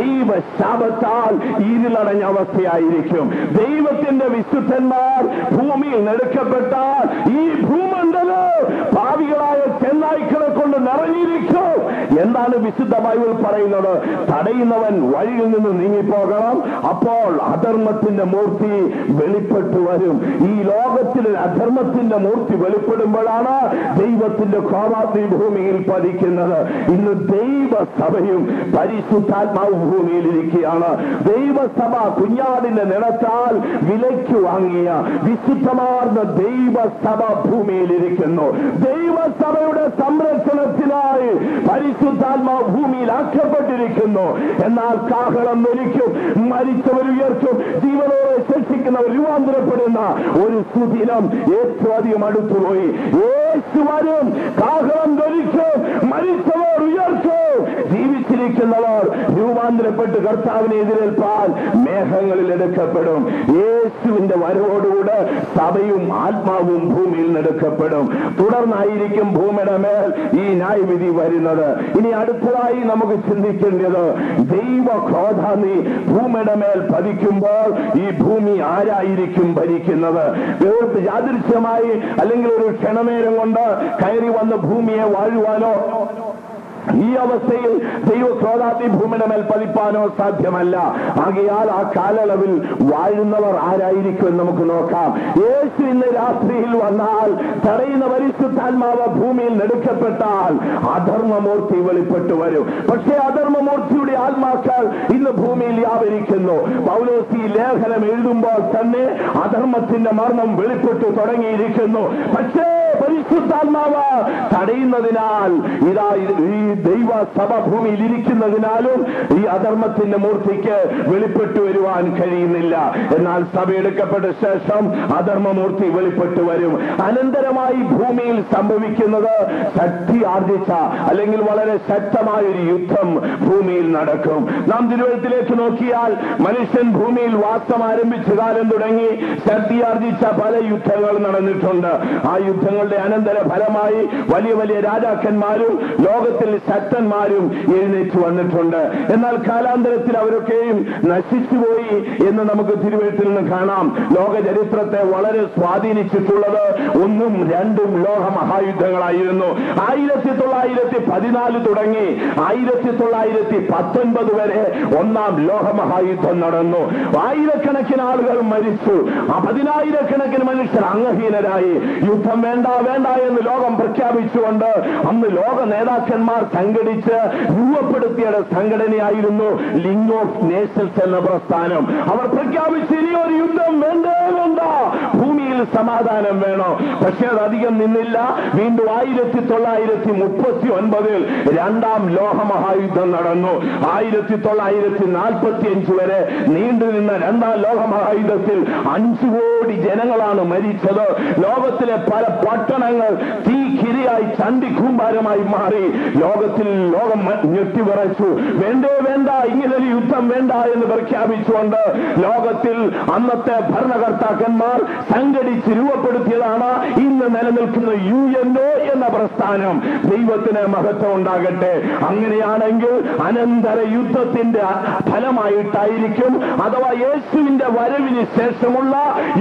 ദൈവശാപത്താൽ ഇരുളടഞ്ഞ അവസ്ഥയായിരിക്കും ദൈവത്തിന്റെ വിശുദ്ധന്മാർ ഭൂമിയിൽ നെടുക്കപ്പെട്ടാൽ ഈ ഭൂമണ്ഡലം ഭാവികളായ ചെന്നായ്ക്കളെ കൊണ്ട് നിറഞ്ഞിരിക്കും എന്താണ് വിശുദ്ധ ബൈബിൾ പറയുന്നത് തടയുന്നവൻ വഴിയിൽ നിന്ന് നീങ്ങിപ്പോകണം അപ്പോൾ അധർമ്മത്തിന്റെ മൂർത്തി വെളിപ്പെട്ടു വരും ഈ ലോകത്തിൽ ഒരു അധർമ്മത്തിന്റെ മൂർത്തി വെളിപ്പെടുമ്പോഴാണ് ദൈവത്തിന്റെ കോപാഗ്നി ഭൂമിയിൽ പതിക്കുന്നത് ഇന്ന് ദൈവസഭയും പരിശുദ്ധാത്മാവ് ഭൂമിയിൽ ഇരിക്കുകയാണ് ദൈവസഭ കുഞ്ഞാടിന്റെ നിറത്താൽ വിലയ്ക്ക് വാങ്ങിയ വിശുദ്ധമാർന്ന ദൈവസഭ ഭൂമിയിൽ ഇരിക്കുന്നു ദൈവസഭയുടെ സംരക്ഷണത്തിനായി പരിശുദ്ധാത്മാവ് ഭൂമിയിൽ ആക്കപ്പെട്ടിരിക്കുന്നു എന്നാൽ കാഹളം ധരിക്കും മരിച്ചവർ ഉയർച്ചും ജീവനോടെ ശിക്ഷിക്കുന്നവർ രൂപാന്തരപ്പെടുന്ന ഒരു സുദിനം ഏറ്റവും അധികം അടുത്തുപോയി യേശു വരും കാഹളം ധരിക്കും മരിച്ചവർ ഉയർച്ചും ജീവിച്ചിരിക്കുന്നവർ രൂപാന്തരപ്പെട്ട് കർത്താവിനെ എതിരേൽപ്പാൻ മേഘങ്ങളിൽ എടുക്കപ്പെടും യേശുവിന്റെ വരവോടുകൂടെ സഭയും ആത്മാവും ഭൂമിയിൽ എടുക്കപ്പെടും തുടർന്നായിരിക്കും ഭൂമിയുടെ മേൽ ഈ ന്യായവിധി വരുന്നത് ഇനി അടുത്തതായി നമുക്ക് ചിന്തിക്കേണ്ടത് ദൈവ ക്രോധാന്നി ഭൂമിയുടെ മേൽ പതിക്കുമ്പോൾ ഈ ഭൂമി ആരായിരിക്കും ഭരിക്കുന്നത് വേർത്ത് യാദൃശ്യമായി അല്ലെങ്കിൽ ഒരു ക്ഷണനേരം കൊണ്ട് കയറി വന്ന് ഭൂമിയെ വാഴുവാനോ ഈ അവസ്ഥയിൽ ദൈവക്രോധാത്തി ഭൂമിയുടെ മേൽ പതിപ്പാനോ സാധ്യമല്ല ആകയാൽ ആ കാലയളവിൽ വാഴുന്നവർ ആരായിരിക്കും എന്ന് നമുക്ക് നോക്കാം യേശു ഇന്ന് രാത്രിയിൽ വന്നാൽ തടയുന്ന പരിശുദ്ധാത്മാവ് ഭൂമിയിൽ നെടുക്കപ്പെട്ടാൽ അധർമ്മമൂർത്തി വെളിപ്പെട്ടു വരും പക്ഷേ അധർമ്മമൂർത്തിയുടെ ആത്മാക്കൾ ഇന്ന് ഭൂമിയിൽ വ്യാപരിക്കുന്നു പൗലോസ് ഈ ലേഖനം എഴുതുമ്പോൾ തന്നെ അധർമ്മത്തിന്റെ മർമ്മം വെളിപ്പെട്ടു തുടങ്ങിയിരിക്കുന്നു പക്ഷേ പരിശുദ്ധാത്മാവ് തടയുന്നതിനാൽ ഇതാ ഇത് ഈ ദൈവ സഭ ഭൂമിയിൽ ഇരിക്കുന്നതിനാലും ഈ അധർമ്മത്തിന്റെ മൂർത്തിക്ക് വെളിപ്പെട്ടു വരുവാൻ കഴിയുന്നില്ല എന്നാൽ സഭ എടുക്കപ്പെട്ട ശേഷം അധർമ്മമൂർത്തി വെളിപ്പെട്ടു വരും അനന്തരമായി ഭൂമിയിൽ സംഭവിക്കുന്നത് ശക്തി ആർജിച്ച അല്ലെങ്കിൽ വളരെ ശക്തമായ ഒരു യുദ്ധം ഭൂമിയിൽ നടക്കും നാം തിരുവഴുത്തിലേക്ക് നോക്കിയാൽ മനുഷ്യൻ ഭൂമിയിൽ വാസം ആരംഭിച്ച കാലം തുടങ്ങി ശക്തി ആർജിച്ച പല യുദ്ധങ്ങൾ നടന്നിട്ടുണ്ട് ആ യുദ്ധങ്ങളുടെ അനന്തര ഫലമായി വലിയ വലിയ രാജാക്കന്മാരും ലോകത്തിൽ ശക്തന്മാരും എഴുന്നേറ്റ് വന്നിട്ടുണ്ട് എന്നാൽ കാലാന്തരത്തിൽ അവരൊക്കെയും നശിച്ചുപോയി എന്ന് നമുക്ക് തിരുവഴുത്തിൽ നിന്ന് കാണാം ലോക ചരിത്രത്തെ വളരെ സ്വാധീനിച്ചിട്ടുള്ളത് ഒന്നും രണ്ടും ലോക മഹായുദ്ധങ്ങളായിരുന്നു ആയിരത്തി തൊള്ളായിരത്തി പതിനാല് തുടങ്ങി ആയിരത്തി തൊള്ളായിരത്തി പത്തൊൻപത് വരെ ഒന്നാം ലോക മഹായുദ്ധം നടന്നു ആയിരക്കണക്കിന് ആളുകൾ മരിച്ചു ആ പതിനായിരക്കണക്കിന് മനുഷ്യർ അംഗഹീനരായി യുദ്ധം വേണ്ട വേണ്ട എന്ന് ലോകം പ്രഖ്യാപിച്ചുകൊണ്ട് അന്ന് ലോക നേതാക്കന്മാർ സംഘടിച്ച് രൂപപ്പെടുത്തിയ സംഘടനയായിരുന്നു ലിംഗ് ഓഫ് നേഷൻസ് എന്ന പ്രസ്ഥാനം അവർ പ്രഖ്യാപിച്ച് ഇനിയൊരു യുദ്ധം വേണ്ടേ വേണ്ട ഭൂമിയിൽ സമാധാനം വേണോ പക്ഷെ അത് അധികം നിന്നില്ല വീണ്ടും ആയിരത്തി തൊള്ളായിരത്തി മുപ്പത്തി ഒൻപതിൽ രണ്ടാം ലോകമഹായുദ്ധം നടന്നു ആയിരത്തി തൊള്ളായിരത്തി നാൽപ്പത്തി അഞ്ച് വരെ നീണ്ടു നിന്ന രണ്ടാം ലോകമഹായുദ്ധത്തിൽ അഞ്ചു കോടി ജനങ്ങളാണ് മരിച്ചത് ലോകത്തിലെ പല പട്ടണങ്ങൾ തീക്കിരിയായി ചണ്ടി കൂമ്പാരമായി മാറി ലോകത്തിൽ ലോകം മ- ഞെട്ടിവിറച്ചു വേണ്ടേ വേണ്ട ഇങ്ങനൊരു യുദ്ധം വേണ്ട എന്ന് പ്രഖ്യാപിച്ചുകൊണ്ട് ലോകത്തിൽ അന്നത്തെ ഭരണകർത്താക്കന്മാർ സംഘടിച്ച് രൂപപ്പെടുത്തിയതാണ് ഇന്ന് നിലനിൽക്കുന്ന യു എൻ ഒ എന്ന പ്രസ്ഥാനം ദൈവത്തിന് മഹത്വം ഉണ്ടാകട്ടെ അങ്ങനെയാണെങ്കിൽ അനന്തര യുദ്ധത്തിന്റെ ഫലമായി യുദ്ധമായിട്ടായിരിക്കും അഥവാ യേശുവിന്റെ വരവിന് ശേഷമുള്ള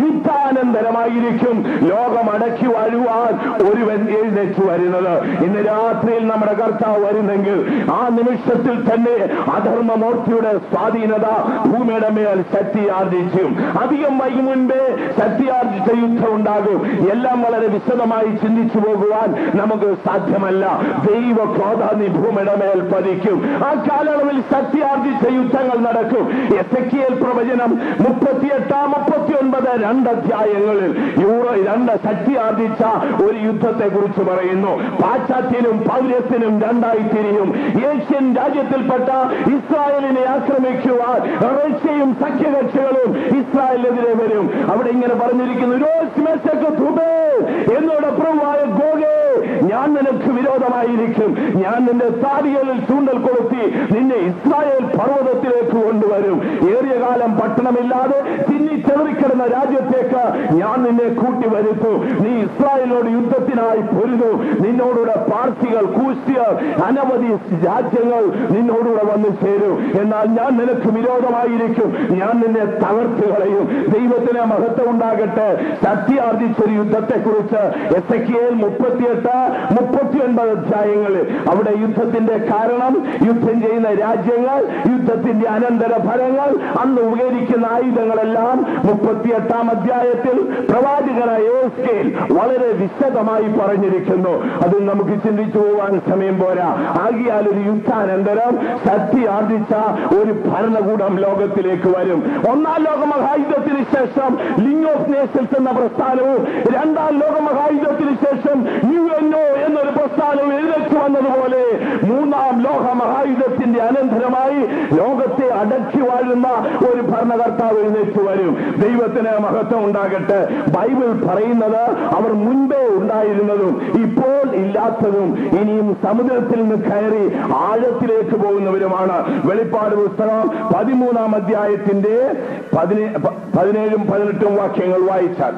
യുദ്ധാനന്തരമായിരിക്കും ലോകം അടക്കി വാഴുവാൻ ഒരുവൻ എഴുന്നേറ്റ് വരുന്നത് ഇന്ന് രാത്രിയിൽ നമ്മുടെ കർത്താവ് വരുന്നെങ്കിൽ ആ നിമിഷത്തിൽ തന്നെ അധർമ്മമൂർത്തിയുടെ സ്വാധീനത ഭൂമിയുടെ മേൽ ശക്തിയാർജിച്ചും അധികം വൈകി മുൻപേ ശക്തിയാർജിച്ച യുദ്ധം ഉണ്ടാകും എല്ലാം വളരെ വിശദമായി ചിന്തിച്ചു പോകുവാൻ നമുക്ക് സാധ്യമല്ല ദൈവ ക്രോധാന്നി ഭൂമിയുടെ മേൽ പതിക്കും ആ കാലയളവിൽ ശക്തിയാർജിച്ച യുദ്ധങ്ങൾ നടക്കും എസക്കിയൽ പ്രവചനം മുപ്പത്തിയെട്ടാം മുപ്പത്തി ഒൻപത് രണ്ട് അധ്യായങ്ങളിൽ യൂറോ രണ്ട് ശക്തി ആർജിച്ച ഒരു യുദ്ധത്തെ കുറിച്ച് പറയുന്നു പാശ്ചാത്യനും പൗരസ്യനും രണ്ടായി തിരിയും ഏഷ്യൻ രാജ്യത്തിൽപ്പെട്ട ഇസ്രായേലിനെ ആക്രമിക്കുവാൻ റഷ്യയും സഖ്യകക്ഷികളും ഇസ്രായേലിനെതിരെ വരും അവിടെ ഇങ്ങനെ പറഞ്ഞിരിക്കുന്നു "രോസ് മെസ്സക്ക് തുബേ" എന്നോട് പ്രഭുവായ ഗോഗേ ഞാൻ നിനക്ക് വിരോധമായിരിക്കും ഞാൻ നിന്റെ താടികളിൽ ചൂണ്ടൽ കൊളുത്തി നിന്നെ ഇസ്രായേൽ പർവ്വതത്തിലേക്ക് കൊണ്ടുവരും ഏറിയ കാലം പട്ടണമില്ലാതെ തിന്നി ചെറിക്കിടന്ന രാജ്യത്തേക്ക് ഞാൻ നിന്നെ കൂട്ടി വരുത്തു നീ ഇസ്രായേലിനോട് യുദ്ധത്തിനായി പൊരുതു നിന്നോടുകൂടെ പാർസികൾ കൂസ്റ്റിയർ അനവധി രാജ്യങ്ങൾ നിന്നോടുകൂടെ വന്നു ചേരും എന്നാൽ ഞാൻ നിനക്ക് വിരോധമായിരിക്കും ഞാൻ നിന്നെ തകർത്ത് കളയും ദൈവത്തിന് മഹത്വം ഉണ്ടാകട്ടെ സത്യാർജിച്ചൊരു യുദ്ധത്തെക്കുറിച്ച് എസ് എ കെ മുപ്പത്തിയെട്ട് മുപ്പത്തിയൊൻപത് അധ്യായങ്ങളിൽ അവിടെ യുദ്ധത്തിന്റെ കാരണം യുദ്ധം ചെയ്യുന്ന രാജ്യങ്ങൾ യുദ്ധത്തിന്റെ അനന്തര ഫലങ്ങൾ അന്ന് ഉപകരിക്കുന്ന ആയുധങ്ങളെല്ലാം മുപ്പത്തിയെട്ടാം അധ്യായത്തിൽ പ്രവാചകനായ യോസ്കേൽ വളരെ വിശദമായി പറഞ്ഞിരിക്കുന്നു അത് നമുക്ക് ചിന്തിച്ചു പോകാൻ സമയം പോരാ ആകിയാൽ ഒരു യുദ്ധാനന്തരം ശക്തി ആർജിച്ച ഒരു ഭരണകൂടം ലോകത്തിലേക്ക് വരും ഒന്നാം ലോക മഹായുദ്ധത്തിന് ശേഷം ലിങ് ഓഫ് നേഷൻസ് എന്ന പ്രസ്ഥാനവും രണ്ടാം ലോക മഹായുദ്ധത്തിന് ശേഷം യു എൻ ഒ എന്നൊരു പ്രസ്ഥാനം എഴുന്നേറ്റ് വന്നതുപോലെ മൂന്നാം ലോക മഹായുദ്ധത്തിന്റെ അനന്തരമായി ലോകത്തെ അടക്കി വാഴുന്ന ഒരു ഭരണകർത്താവ് എഴുന്നേറ്റ് വരും ദൈവത്തിന് മഹത്വം ഉണ്ടാകട്ടെ ബൈബിൾ പറയുന്നത് അവർ മുൻപേ ഉണ്ടായിരുന്നതും ഇപ്പോൾ ഇല്ലാത്തതും ഇനിയും സമുദ്രത്തിൽ നിന്ന് കയറി ആഴത്തിലേക്ക് പോകുന്നവരുമാണ് വെളിപ്പാട് പുസ്തകം പതിമൂന്നാം അധ്യായത്തിന്റെ പതിനേ- പ- പതിനേഴും പതിനെട്ടും വാക്യങ്ങൾ വായിച്ചാൽ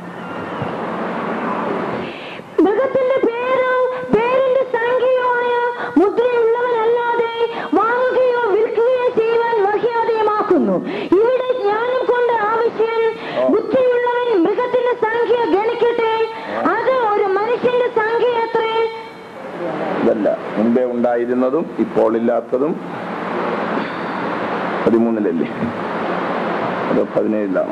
മൃഗത്തിന്റെ പേരോ പേരിന്റെ സംഖ്യയോ ആയ മുദ്രയുള്ളവനല്ലാതെ വാങ്ങുകയോ വിൽക്കുകയോ ചെയ്യുവാൻ വഹിയാതെയുമാക്കുന്നു ഇവിടെ ജ്ഞാനം കൊണ്ട് ആവശ്യം ബുദ്ധിയുള്ളവൻ മൃഗത്തിന്റെ സംഖ്യ ഗണിക്കട്ടെ അത് ഒരു മനുഷ്യന്റെ സംഖ്യ എത്രേ ഇതല്ല മുൻപേ ഉണ്ടായിരുന്നതും ഇപ്പോൾ ഇല്ലാത്തതും പതിമൂന്നിലല്ലേ അത് പതിനേഴിലാണ്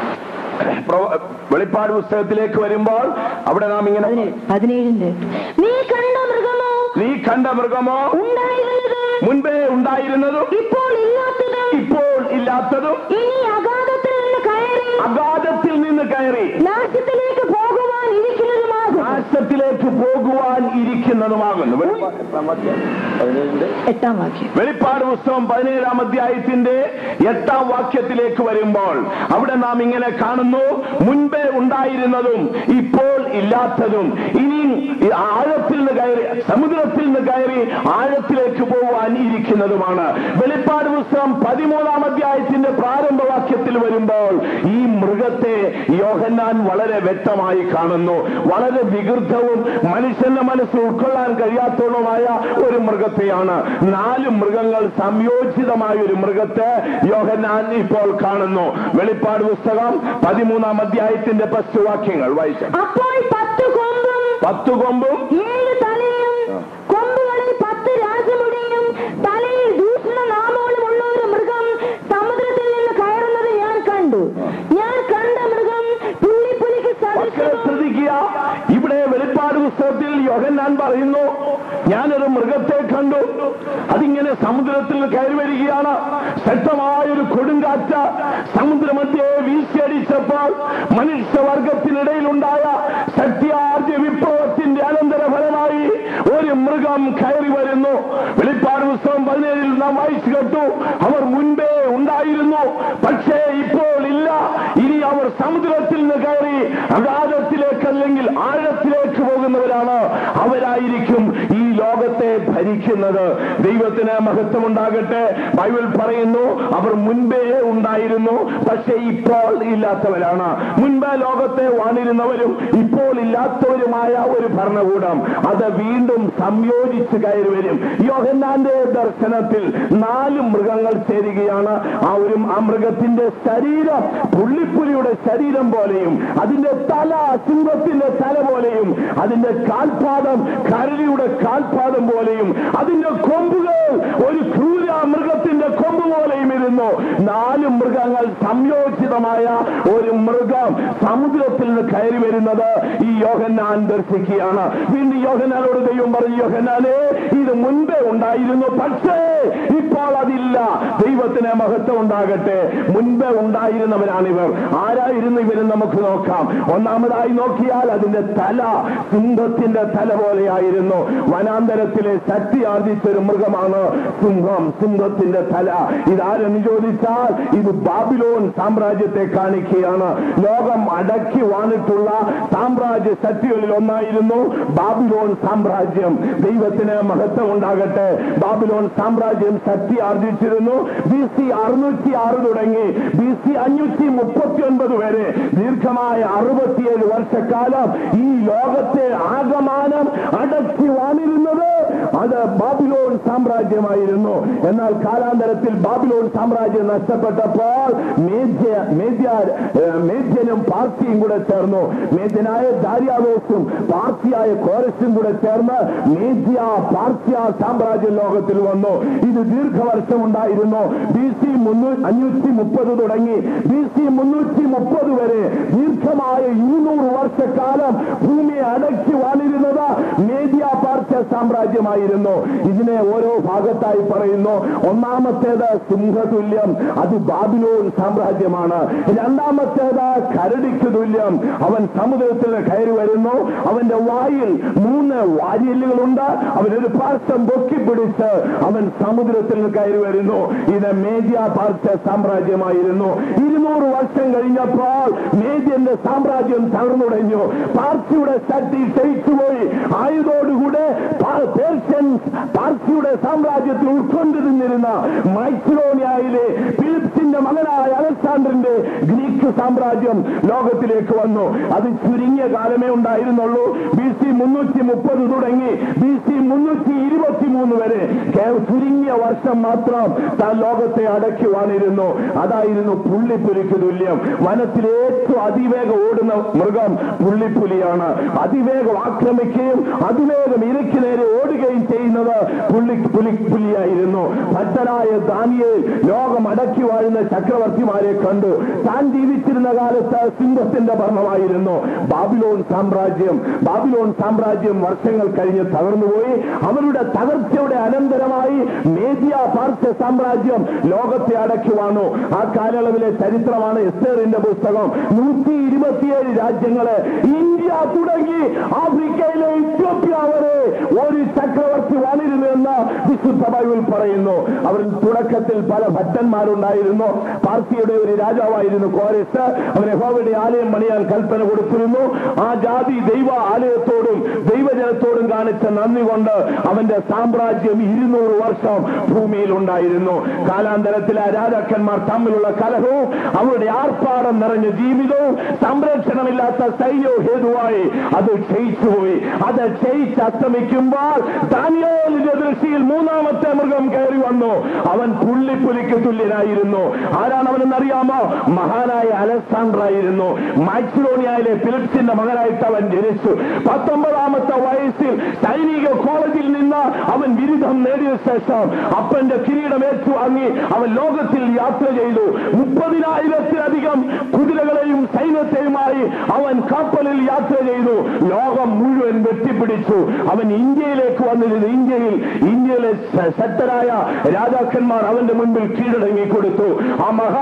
പ്രവ- വെളിപ്പാട് പുസ്തകത്തിലേക്ക് വരുമ്പോൾ അവിടെ നാം ഇങ്ങനെ പതിനേഴിന്റെ നീ കണ്ട മൃഗമോ നീ കണ്ട മൃഗമോ ഉണ്ടായിരുന്നത് മുൻപേ ഉണ്ടായിരുന്നതും ഇപ്പോൾ ഇല്ലാത്തത് ഇപ്പോൾ ഇല്ലാത്തതും ഇനി അഗാധത്തിൽ നിന്ന് കയറി അഗാധത്തിൽ നിന്ന് കയറി നാശത്തിലേക്ക് പോകുവാൻ ഇരിക്കുന്നതുമാകും നാശത്തിലേക്ക് പോകുവാൻ ഇരിക്കുന്നതുമാകുന്നു വെളിപ്പാട് എത്രാം വാക്യം? പതിനേഴിന്റെ എട്ടാം വാക്യം വെളിപ്പാട് പുസ്തകം പതിനേഴാം അധ്യായത്തിന്റെ എട്ടാം വാക്യത്തിലേക്ക് വരുമ്പോൾ അവിടെ നാം ഇങ്ങനെ കാണുന്നു മുൻപേ ഉണ്ടായിരുന്നതും ഇപ്പോൾ ഇല്ലാത്തതും ഇനി ഈ ആഴത്തിൽ നിന്ന് കയറി സമുദ്രത്തിൽ നിന്ന് കയറി ആഴത്തിലേക്ക് പോകാൻ ഇരിക്കുന്നതുമാണ് വെളിപ്പാട് പുസ്തകം പതിമൂന്നാം അധ്യായത്തിന്റെ പ്രാരംഭവാക്യത്തിൽ വരുമ്പോൾ ഈ മൃഗത്തെ യോഹന്നാൻ വളരെ വ്യക്തമായി കാണുന്നു വളരെ വികൃതവും മനുഷ്യന്റെ മനസ്സ് ഉൾക്കൊള്ളാൻ കഴിയാത്തതുമായ ഒരു മൃഗത്തെയാണ് നാല് മൃഗങ്ങൾ സംയോജിതമായ ഒരു മൃഗത്തെ യോഹന്നാൻ ഇപ്പോൾ കാണുന്നു വെളിപ്പാട് പുസ്തകം പതിമൂന്നാം അധ്യായത്തിന്റെ പത്ത് വാക്യങ്ങൾ വായിച്ചു അപ്പോൾ പത്ത് കൊമ്പും പത്തു കൊമ്പും ഏഴ് തലയും കൊമ്പുകളിൽ പത്ത് രാജമുടിയും തലയിൽ ദൂഷണ നാമങ്ങളുമുള്ള ഒരു മൃഗം സമുദ്രത്തിൽ നിന്ന് കയറുന്നത് ഞാൻ കണ്ടു ഞാൻ കണ്ട മൃഗം പുള്ളിപ്പുലിക്ക് മക്കളെ സദൃശവും ശ്രദ്ധിക്കുക ഇവിടെ വെളിപ്പാട് പുസ്തകത്തിൽ യോഹന്നാൻ പറയുന്നു ഞാനൊരു മൃഗത്തെ കണ്ടു അതിങ്ങനെ സമുദ്രത്തിൽ കയറി വരികയാണ് ശക്തമായൊരു കൊടുങ്കാറ്റ് സമുദ്രമധ്യേ വീശിയടിച്ചപ്പോൾ മനുഷ്യവർഗത്തിനിടയിലുണ്ടായ ശക്തിയാർജ്യ വിപ്ലവത്തിന്റെ അനന്തരഫലമായി ഒരു മൃഗം കയറി വരുന്നു വെളിപ്പാട് പുസ്തകം പതിനേഴിൽ നാം വായിച്ചു കേട്ടു അവർ മുൻപേ ഉണ്ടായിരുന്നു പക്ഷേ ഇപ്പോൾ ഇല്ല ഇനി അവർ സമുദ്രത്തിൽ നിന്ന് കയറി അഗാധത്തിലേക്ക് അല്ലെങ്കിൽ ആഴത്തിലേക്ക് പോകുന്നവരാണ് അവരായിരിക്കും ഈ ലോകത്തെ ഭരിക്കുന്നത് വരുന്നത് ദൈവത്തിന് മഹത്വം ഉണ്ടാകട്ടെ ബൈബിൾ പറയുന്നു അവർ മുൻപേ ഉണ്ടായിരുന്നു പക്ഷെ ഇപ്പോൾ ഇല്ലാത്തവരാണ് മുൻപേ ലോകത്തെ വാണിരുന്നവരും ഇപ്പോൾ ഇല്ലാത്തവരുമായ ഒരു ഭരണകൂടം അത് വീണ്ടും സംയോജിച്ച് കയറി വരും യോഹന്നാന്റെ ദർശനത്തിൽ നാല് മൃഗങ്ങൾ ചേരുകയാണ് ആ ഒരു ആ മൃഗത്തിന്റെ ശരീരം പുള്ളിപ്പുലിയുടെ ശരീരം പോലെയും അതിന്റെ തല സിംഹത്തിന്റെ തല പോലെയും അതിന്റെ കാൽപാദം കരടിയുടെ കാൽപാദം പോലെയും അതിന്റെ കൊമ്പുകൾ ഒരു ക്രൂര മൃഗത്തിന്റെ കൊമ്പ് പോലെയും ഇരുന്നു നാല് മൃഗങ്ങൾ സംയോജിതമായ ഒരു മൃഗം സമുദ്രത്തിൽ നിന്ന് കയറി വരുന്നത് ഈ യോഹന്നാൻ ദർശിക്കുകയാണ് വീണ്ടും യോഹന്നാനോട് ദൈവം പറഞ്ഞു യോഹന്നാനെ ഇത് മുൻപേ ഉണ്ടായിരുന്നു പക്ഷേ ഇപ്പോൾ അതില്ല ദൈവത്തിന് മഹത്വം ഉണ്ടാകട്ടെ മുൻപേ ഉണ്ടായിരുന്നവരാണിവർ ആരായിരുന്നു ഇവരും നമുക്ക് നോക്കാം ഒന്നാമതായി നോക്കിയാൽ അതിന്റെ തല സിംഹത്തിന്റെ തല പോലെയായിരുന്നു വനാന്തരത്തിലെ ശക്തി ആർജിച്ച ഒരു മൃഗമാണ് സിംഹം സിംഹത്തിന്റെ തല ഇതാരെന്ന് ചോദിച്ചാൽ ഇത് ബാബിലോൺ സാമ്രാജ്യത്തെ കാണിക്കുകയാണ് ലോകം അടക്കി വാണിട്ടുള്ള സാമ്രാജ്യ ശക്തികളിൽ ഒന്നായിരുന്നു ബാബിലോൺ സാമ്രാജ്യം ദൈവത്തിന് മഹത്വം ഉണ്ടാകട്ടെ ബാബിലോൺ സാമ്രാജ്യം ശക്തി ആർജിച്ചിരുന്നു ബി സി അറുന്നൂറ്റി ആറ് തുടങ്ങി ബി സി അഞ്ഞൂറ്റി മുപ്പത്തി ഒൻപത് വരെ ദീർഘമായ അറുപത്തിയേഴ് വർഷക്കാലം ഈ ലോകത്തെ ആകമാനം അടക്കി വാണിരുന്നത് അത് ബാബിലോൺ സാമ്രാജ്യമായിരുന്നു എന്നാൽ കാലാന്തരത്തിൽ ബാബിലോൺ സാമ്രാജ്യം നഷ്ടപ്പെട്ടപ്പോൾ മേധ്യ മേധ്യ ഏഹ്, മേധ്യനും പാർസിയും കൂടെ ചേർന്നു മേധ്യനായ ദാര്യാവേശും പാർസിയായ കോരസും കൂടെ ചേർന്ന് മേധ്യ പാർസ്യ സാമ്രാജ്യം ലോകത്തിൽ വന്നു ഇത് ദീർഘവർഷം ഉണ്ടായിരുന്നു ബി സി അഞ്ഞൂറ്റി മുപ്പത് തുടങ്ങി ബി സി മുന്നൂറ്റി മുപ്പത് വരെ ദീർഘമായ ഇരുന്നൂറ് വർഷക്കാലം ഭൂമിയെ അടക്കി വാണിരുന്നത് മേധ്യ പാർസ്യ സാമ്രാജ്യമായിരുന്നു ഇതിനെ ഓരോ ഭാഗത്തായി പറയുന്നു ഒന്നാമത്തേത് സിംഹതുല്യം അത് ബാബിലോൺ സാമ്രാജ്യമാണ് രണ്ടാമത്തേത് കരടിക്ക് തുല്യം അവൻ സമുദ്രത്തിൽ കയറി വരുന്നു അവന്റെ വായിൽ മൂന്ന് വാരിയല്ലുകളുണ്ട് അവനൊരു പാർശ്വം പൊക്കി പിടിച്ച് അവൻ സമുദ്രത്തിൽ കയറി വരുന്നു ഇത് മേദ്യ പാർശ്വ സാമ്രാജ്യമായിരുന്നു ഇരുന്നൂറ് വർഷം കഴിഞ്ഞപ്പോൾ മേദ്യന്റെ സാമ്രാജ്യം തകർന്നുടഞ്ഞു പാർസിയുടെ ശക്തി ക്ഷയിച്ചുപോയി ആയതോടുകൂടെ പാ- പേർഷ്യൻസ് പാർസിയുടെ സാമ്രാജ്യത്തിൽ ഉൾക്കൊണ്ടിരുന്നിരുന്ന മൈക്രോണിയയിലെ ഫിലിപ്സിന്റെ മകനായ അലക്സാണ്ടറിന്റെ ഗ്രീക്ക് സാമ്രാജ്യം ലോകത്തിലേക്ക് വന്നു അത് ചുരുങ്ങിയ കാലമേ ഉണ്ടായിരുന്നുള്ളൂ ബി സി മുന്നൂറ്റി മുപ്പത് തുടങ്ങി ബി സി മുന്നൂറ്റി ഇരുപത്തി മൂന്ന് വരെ കേ- ചുരുങ്ങിയ വർഷം മാത്രം താൻ ലോകത്തെ അടക്കി വാണിരുന്നു അതായിരുന്നു പുള്ളിപ്പുലിക്ക് തുല്യം വനത്തിൽ ഏറ്റവും അതിവേഗം ഓടുന്ന മൃഗം പുള്ളിപ്പുലിയാണ് അതിവേഗം ആക്രമിക്കുകയും അതിവേഗം ഇരയ്ക്ക് നേരെ ഓടുകയും ചെയ്യുന്നത് പുള്ളി പുലി പുലിയായിരുന്നു ഭക്തനായ ദാനിയേൽ ലോകം അടക്കി വാഴുന്ന ചക്രവർത്തിമാരെ കണ്ടു താൻ ജീവിച്ചിരുന്ന കാലത്ത് സിംഹത്തിന്റെ ഭരണമായിരുന്നു ബാബിലോൺ സാമ്രാജ്യം ബാബിലോൺ സാമ്രാജ്യം വർഷങ്ങൾ കഴിഞ്ഞ് തകർന്നുപോയി അവരുടെ തകർച്ചയുടെ അനന്തരമായി മേദിയ പാർശ്വ സാമ്രാജ്യം ലോകത്തെ അടക്കി വാണു ആ കാലയളവിലെ ചരിത്രമാണ് എസ്തേറിന്റെ പുസ്തകം നൂറ്റി ഇരുപത്തിയേഴ് രാജ്യങ്ങള് ഇന്ത്യ തുടങ്ങി ആഫ്രിക്കയിലെ ഇത്യോപ്യ വരെ ഒരു ചക്രവർത്തി വാണിരുന്നു എന്ന് വിശുദ്ധ ബൈബിൾ പറയുന്നു അവരിൽ തുടക്കത്തിൽ പല ഭക്തന്മാരുണ്ടായിരുന്നു പാർസിയുടെ ഒരു രാജാവായിരുന്നു കോരസ് അവൻ യഹോവയുടെ ആലയം പണിയാൻ കൽപ്പന കൊടുത്തിരുന്നു ആ ജാതി ദൈവ ആലയത്തോടും ദൈവജനത്തോടും കാണിച്ച നന്ദി കൊണ്ട് അവന്റെ സാമ്രാജ്യം ഇരുന്നൂറ് വർഷം ഭൂമിയിൽ ഉണ്ടായിരുന്നു കാലാന്തരത്തിലെ ആ രാജാക്കന്മാർ തമ്മിലുള്ള കലഹവും അവരുടെ ആർപ്പാടം നിറഞ്ഞ ജീവിതവും സംരക്ഷണമില്ലാത്ത സൈന്യവും ഹേതുവായി അത് ക്ഷയിച്ചുപോയി അത് ക്ഷയിച്ച് അസ്തമിക്കുമ്പോൾ ദാനിയേലിന്റെ ദൃഷ്ടിയിൽ മൂന്നാമത്തെ മൃഗം കയറി വന്നു അവൻ പുള്ളിപ്പുലിക്ക് തുല്യനായിരുന്നു ആരാണ് അവനെന്നറിയാമോ മഹാനായ അലക്സാണ്ടർ ആയിരുന്നു മൈക്സിലോണിയയിലെ ഫിലിപ്സിന്റെ മകനായിട്ട് അവൻ ജനിച്ചു പത്തൊമ്പതാമത്തെ വയസ്സിൽ സൈനിക കോളേജിൽ നിന്ന് അവൻ ബിരുദം നേടിയ ശേഷം അപ്പന്റെ കിരീടം ഏറ്റുവാങ്ങി അവൻ ലോകത്തിൽ യാത്ര ചെയ്തു മുപ്പതിനായിരത്തിലധികം കുതിരകളെയും സൈന്യത്തെയുമായി അവൻ കപ്പലിൽ യാത്ര ചെയ്തു ലോകം മുഴുവൻ വെട്ടിപ്പിടിച്ചു അവൻ ഇന്ത്യയിലേക്ക് വന്നിരുന്നു ഇന്ത്യയിൽ ഇന്ത്യയിലെ ശ- ശക്തരായ രാജാക്കന്മാർ അവന്റെ മുൻപിൽ കീഴടങ്ങി കൊടുത്തു ആ മഹാൻ ആൾ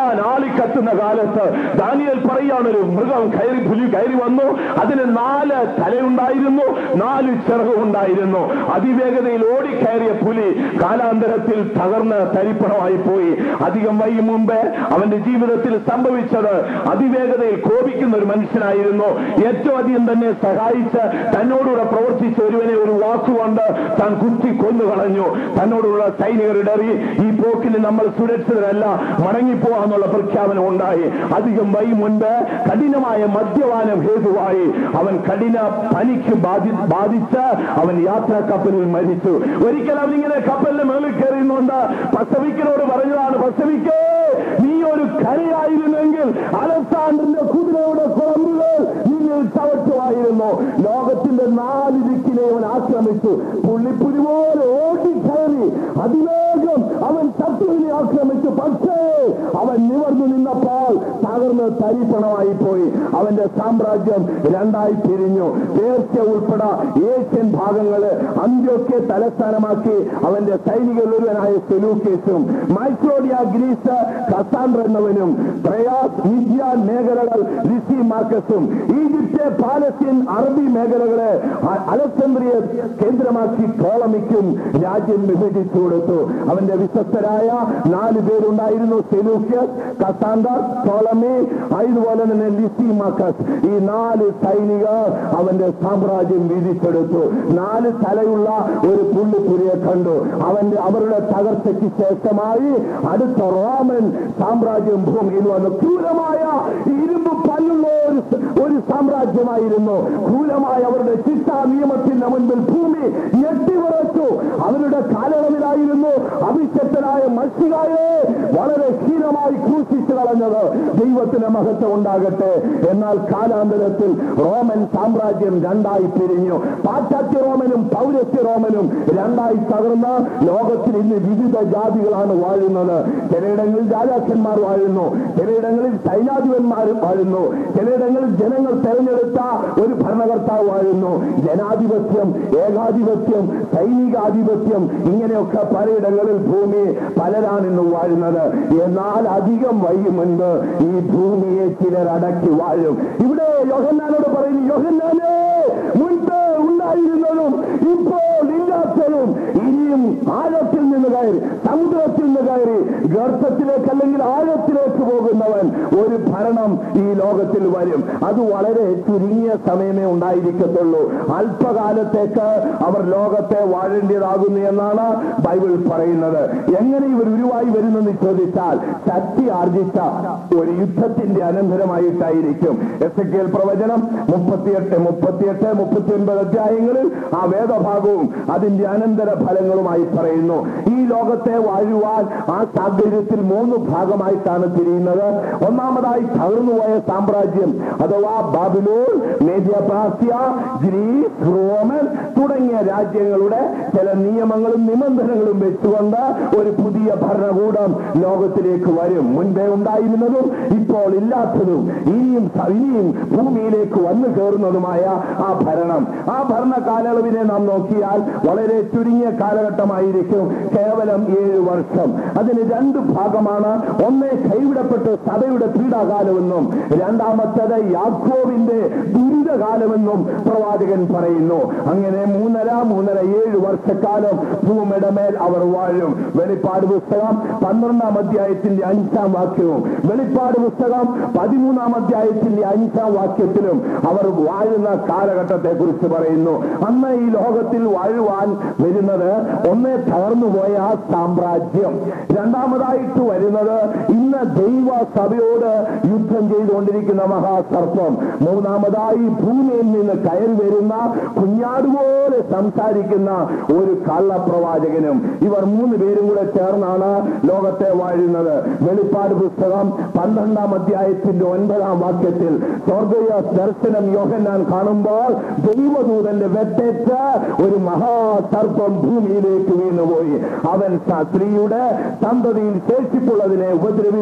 ആളിക്കത്തുന്ന കാലത്ത് ദാനിയൽ പറയാണ് ഒരു മൃഗം കയറി പുലി കയറി വന്നു അതിന് നാല് തലയുണ്ടായിരുന്നു നാല് ചിറകുണ്ടായിരുന്നു അതിവേഗതയിൽ ഓടിക്കയറിയ പുലി കാലാന്തരത്തിൽ തകർന്ന് തരിപ്പണമായി പോയി അധികം വൈകി മുമ്പേ അവന്റെ ജീവിതത്തിൽ സംഭവിച്ചത് അതിവേഗതയിൽ കോപിക്കുന്ന ഒരു മനുഷ്യനായിരുന്നു ഏറ്റവും അധികം തന്നെ സഹായിച്ച് തന്നോടുകൂടെ പ്രവർത്തിച്ച ഒരുവനെ ഒരു വാക്കുകൊണ്ട് താൻ കുത്തി കൊന്നുകളഞ്ഞു തന്നോടുള്ള സൈനികർ ഇടറി ഈ പോക്കിന് നമ്മൾ സുരക്ഷിതരല്ല മടങ്ങിപ്പോവാന്നുള്ള പ്രഖ്യാപനം ഉണ്ടായി അധികം വൈ മുൻപ് കഠിനമായ മദ്യപാനം ഹേതുവായി അവൻ കഠിന പനിക്ക് ബാധി ബാധിച്ച് അവൻ യാത്രാ കപ്പലിൽ മരിച്ചു ഒരിക്കൽ അവനിങ്ങനെ കപ്പലിന്റെ മേളിൽ കയറിയുന്നുണ്ട് പസഫിക്കിനോട് പറഞ്ഞതാണ് പസഫിക്കേ നീ ഒരു കരയായിരുന്നെങ്കിൽ അലക്സാണ്ടറിന്റെ കുതിരയുടെ കുളമ്പുകൾ നിങ്ങൾ ചവറ്റുമായിരുന്നു ലോകത്തിന്റെ നാല് ദിക്കിനെ അവൻ ആക്രമിച്ചു പുള്ളിപ്പുരി പോലെ ഓടിക്കയറി അതിവേഗം അവൻ ശത്രുവിനെ ആക്രമിച്ചു പക്ഷേ അവൻ നിവർന്നു നിന്നപ്പോൾ തകർന്ന് തരിപ്പണമായി പോയി അവന്റെ സാമ്രാജ്യം രണ്ടായി തിരിഞ്ഞു പേർഷ്യ ഉൾപ്പെടെ ഏഷ്യൻ ഭാഗങ്ങള് അന്ത്യൊക്കെ തലസ്ഥാനമാക്കി അവന്റെ സൈനികരിൽ ഒരുവനായ സെലൂക്കേസും മൈക്രോഡിയ ഗ്രീസ് കസാൻഡർ എന്നവനും പ്രയാസ് മിദ്യാൻ മേഖലകൾ ലിസി മാർക്കസും ഈജിപ്റ്റ് പാലസ്തീൻ അറബി മേഖലകളെ അ- അലക്സാന്ദ്രിയ കേന്ദ്രമാക്കി ടോളമിക്കും രാജ്യം വിഭജിച്ചു കൊടുത്തു അവന്റെ വിശ്വസ്തരായ നാല് പേരുണ്ടായിരുന്നു സെലൂക്യസ് കസാൻഡർ ടോളമി അതുപോലെ തന്നെ ലിസി മാക്കസ് ഈ നാല് സൈനികർ അവന്റെ സാമ്രാജ്യം വീതിച്ചെടുത്തു നാല് തലയുള്ള ഒരു പുള്ളിപ്പുരിയെ കണ്ടു അവന്റെ അവരുടെ തകർച്ചയ്ക്ക് ശേഷമായി അടുത്ത റോമൻ സാമ്രാജ്യം ഭൂമിയിൽ വന്നു ക്രൂരമായ ഇരുമ്പ് പല്ലുള്ള ഒരു സ- ഒരു സാമ്രാജ്യമായിരുന്നു ക്രൂരമായ അവരുടെ ശിക്ഷാ നിയമത്തിന്റെ മുൻപിൽ ഭൂമി ഞെട്ടിവിറച്ചു അവരുടെ കാലയളവിലായിരുന്നു അഭിഷക്തനായ മത്സ്യകായെ വളരെ ഹീനമായി ക്രൂശിച്ചു കളഞ്ഞത് ദൈവത്തിന് മഹത്വം ഉണ്ടാകട്ടെ എന്നാൽ കാലാന്തരത്തിൽ റോമൻ സാമ്രാജ്യം രണ്ടായി പിരിഞ്ഞു പാശ്ചാത്യ റോമനും പൗരസ്ത്യ റോമനും രണ്ടായി തകർന്ന ലോകത്തിൽ ഇന്ന് വിവിധ ജാതികളാണ് വാഴുന്നത് ചിലയിടങ്ങളിൽ രാജാക്കന്മാർ വാഴുന്നു ചിലയിടങ്ങളിൽ സൈനാധിപന്മാർ വാഴുന്നു ചിലയിടങ്ങളിൽ ജനങ്ങൾ തെരഞ്ഞെടുത്ത ഒരു ഭരണകർത്താവ് വാഴുന്നു ജനാധിപത്യം ഏകാധിപത്യം സൈനികാധിപത്യം ഇങ്ങനെയൊക്കെ പലയിടങ്ങളിൽ ഭൂമി പലരാണ് ഇന്ന് വാഴുന്നത് എന്നാൽ അധികം വൈകി മുൻപ് ഈ ഭൂമിയെ ചിലർ അടക്കി വാഴും ഇവിടെ യോഹന്നാനോട് പറയുന്നു യോഹന്നാനേ മുൻപ് ഉണ്ടായിരുന്നതും ഇപ്പോൾ ഇല്ലാത്തതും ഇനിയും ആഴത്തിൽ നിന്ന് കയറി സമുദ്രത്തിൽ നിന്ന് കയറി ഗർഭത്തിലേക്ക് അല്ലെങ്കിൽ ആഴത്തിലേക്ക് പോകുന്നവൻ ഒരു ഭരണം ഈ ലോകത്തിൽ വരും അത് വളരെ ചുരുങ്ങിയ സമയമേ ഉണ്ടായിരിക്കത്തുള്ളൂ അല്പകാലത്തേക്ക് അവർ ലോകത്തെ വാഴേണ്ടതാകുന്നു എന്നാണ് ബൈബിൾ പറയുന്നത് എങ്ങനെ ഇവർ ഉരുവായി വരുന്നെന്ന് ചോദിച്ചാൽ ശക്തി ആർജിച്ച ഒരു യുദ്ധത്തിന്റെ അനന്തരമായിട്ടായിരിക്കും എസ് എ കെൽ പ്രവചനം മുപ്പത്തിയെട്ട് മുപ്പത്തിയെട്ട് മുപ്പത്തി ഒൻപത് അധ്യായങ്ങളിൽ ആ വേദഭാഗവും അതിന്റെ അനന്തര ഫലങ്ങളുമായി പറയുന്നു ഈ ലോകത്തെ വാഴുവാൻ ആ സാഹചര്യത്തിൽ മൂന്ന് ഭാഗമായിട്ടാണ് തിരിയുന്നത് ഒന്നാമതായി തകർന്നുപോയ സാമ്രാജ്യം അഥവാ ബാബിലോൺ മേദ്യപാസ്യ ഗ്രീസ് റോമൻ തുടങ്ങിയ രാജ്യങ്ങളുടെ ചില നിയമങ്ങളും നിബന്ധനകളും വെച്ചുകൊണ്ട് ഒരു പുതിയ ഭരണകൂടം ലോകത്തിലേക്ക് വരും മുൻപേ ഉണ്ടായിരുന്നതും ഇപ്പോൾ ഇല്ലാത്തതും ഇനിയും സ- ഇനിയും ഭൂമിയിലേക്ക് വന്നു കയറുന്നതുമായ ആ ഭരണം ആ ഭരണ കാലയളവിനെ നാം നോക്കിയാൽ വളരെ ചുരുങ്ങിയ കാലഘട്ടമായിരിക്കും കേവലം ഏഴ് വർഷം അതിന് രണ്ട് ഭാഗമാണ് ഒന്ന് കൈവിടപ്പെട്ട് സഭയുടെ പീഡാകാലമെന്നും രണ്ടാമത്തേത് യാക്കോവിന്റെ ദുരിതകാലമെന്നും പ്രവാചകൻ പറയുന്നു അങ്ങനെ മൂന്നര മൂന്നര ഏഴ് വർഷക്കാലം ഭൂമിയുടെ മേൽ അവർ വാഴും വെളിപ്പാട് പുസ്തകം പന്ത്രണ്ടാം അധ്യായത്തിന്റെ അഞ്ചാം വാക്യവും വെളിപ്പാട് പുസ്തകം പതിമൂന്നാം അധ്യായത്തിന്റെ അഞ്ചാം വാക്യത്തിലും അവർ വാഴുന്ന കാലഘട്ടത്തെ കുറിച്ച് പറയുന്നു അന്ന് ഈ ലോകത്തിൽ വാഴുവാൻ വരുന്നത് ഒന്നേ തകർന്നുപോയ ആ സാമ്രാജ്യം രണ്ടാമതായിട്ട് വരുന്നത് ഇന്ന് ദൈവ സഭയോട് യുദ്ധം ചെയ്തുകൊണ്ടിരിക്കുന്ന മഹാസർപ്പം മൂന്നാമതായി ഭൂമിയിൽ നിന്ന് കയറി വരുന്ന കുഞ്ഞാടുപോലെ സംസാരിക്കുന്ന ഒരു കള്ളപ്രവാചകനും ഇവർ മൂന്ന് പേരും കൂടെ ചേർന്നാണ് ലോകത്തെ വാഴുന്നത് വെളിപ്പാട് പുസ്തകം പന്ത്രണ്ടാം അധ്യായത്തിന്റെ ഒൻപതാം വാക്യത്തിൽ സ്വർഗീയ ദർശനം യോഹന്നാൻ കാണുമ്പോൾ ദൈവദൂതന്റെ വെട്ടേറ്റ് ഒരു മഹാസർപ്പം ഭൂമിയിലേക്ക് വീണുപോയി അവൻ സ- സ്ത്രീയുടെ സന്തതിയിൽ ശേഷിപ്പുള്ളതിനെ ഉപദ്രവിപ്പാൻ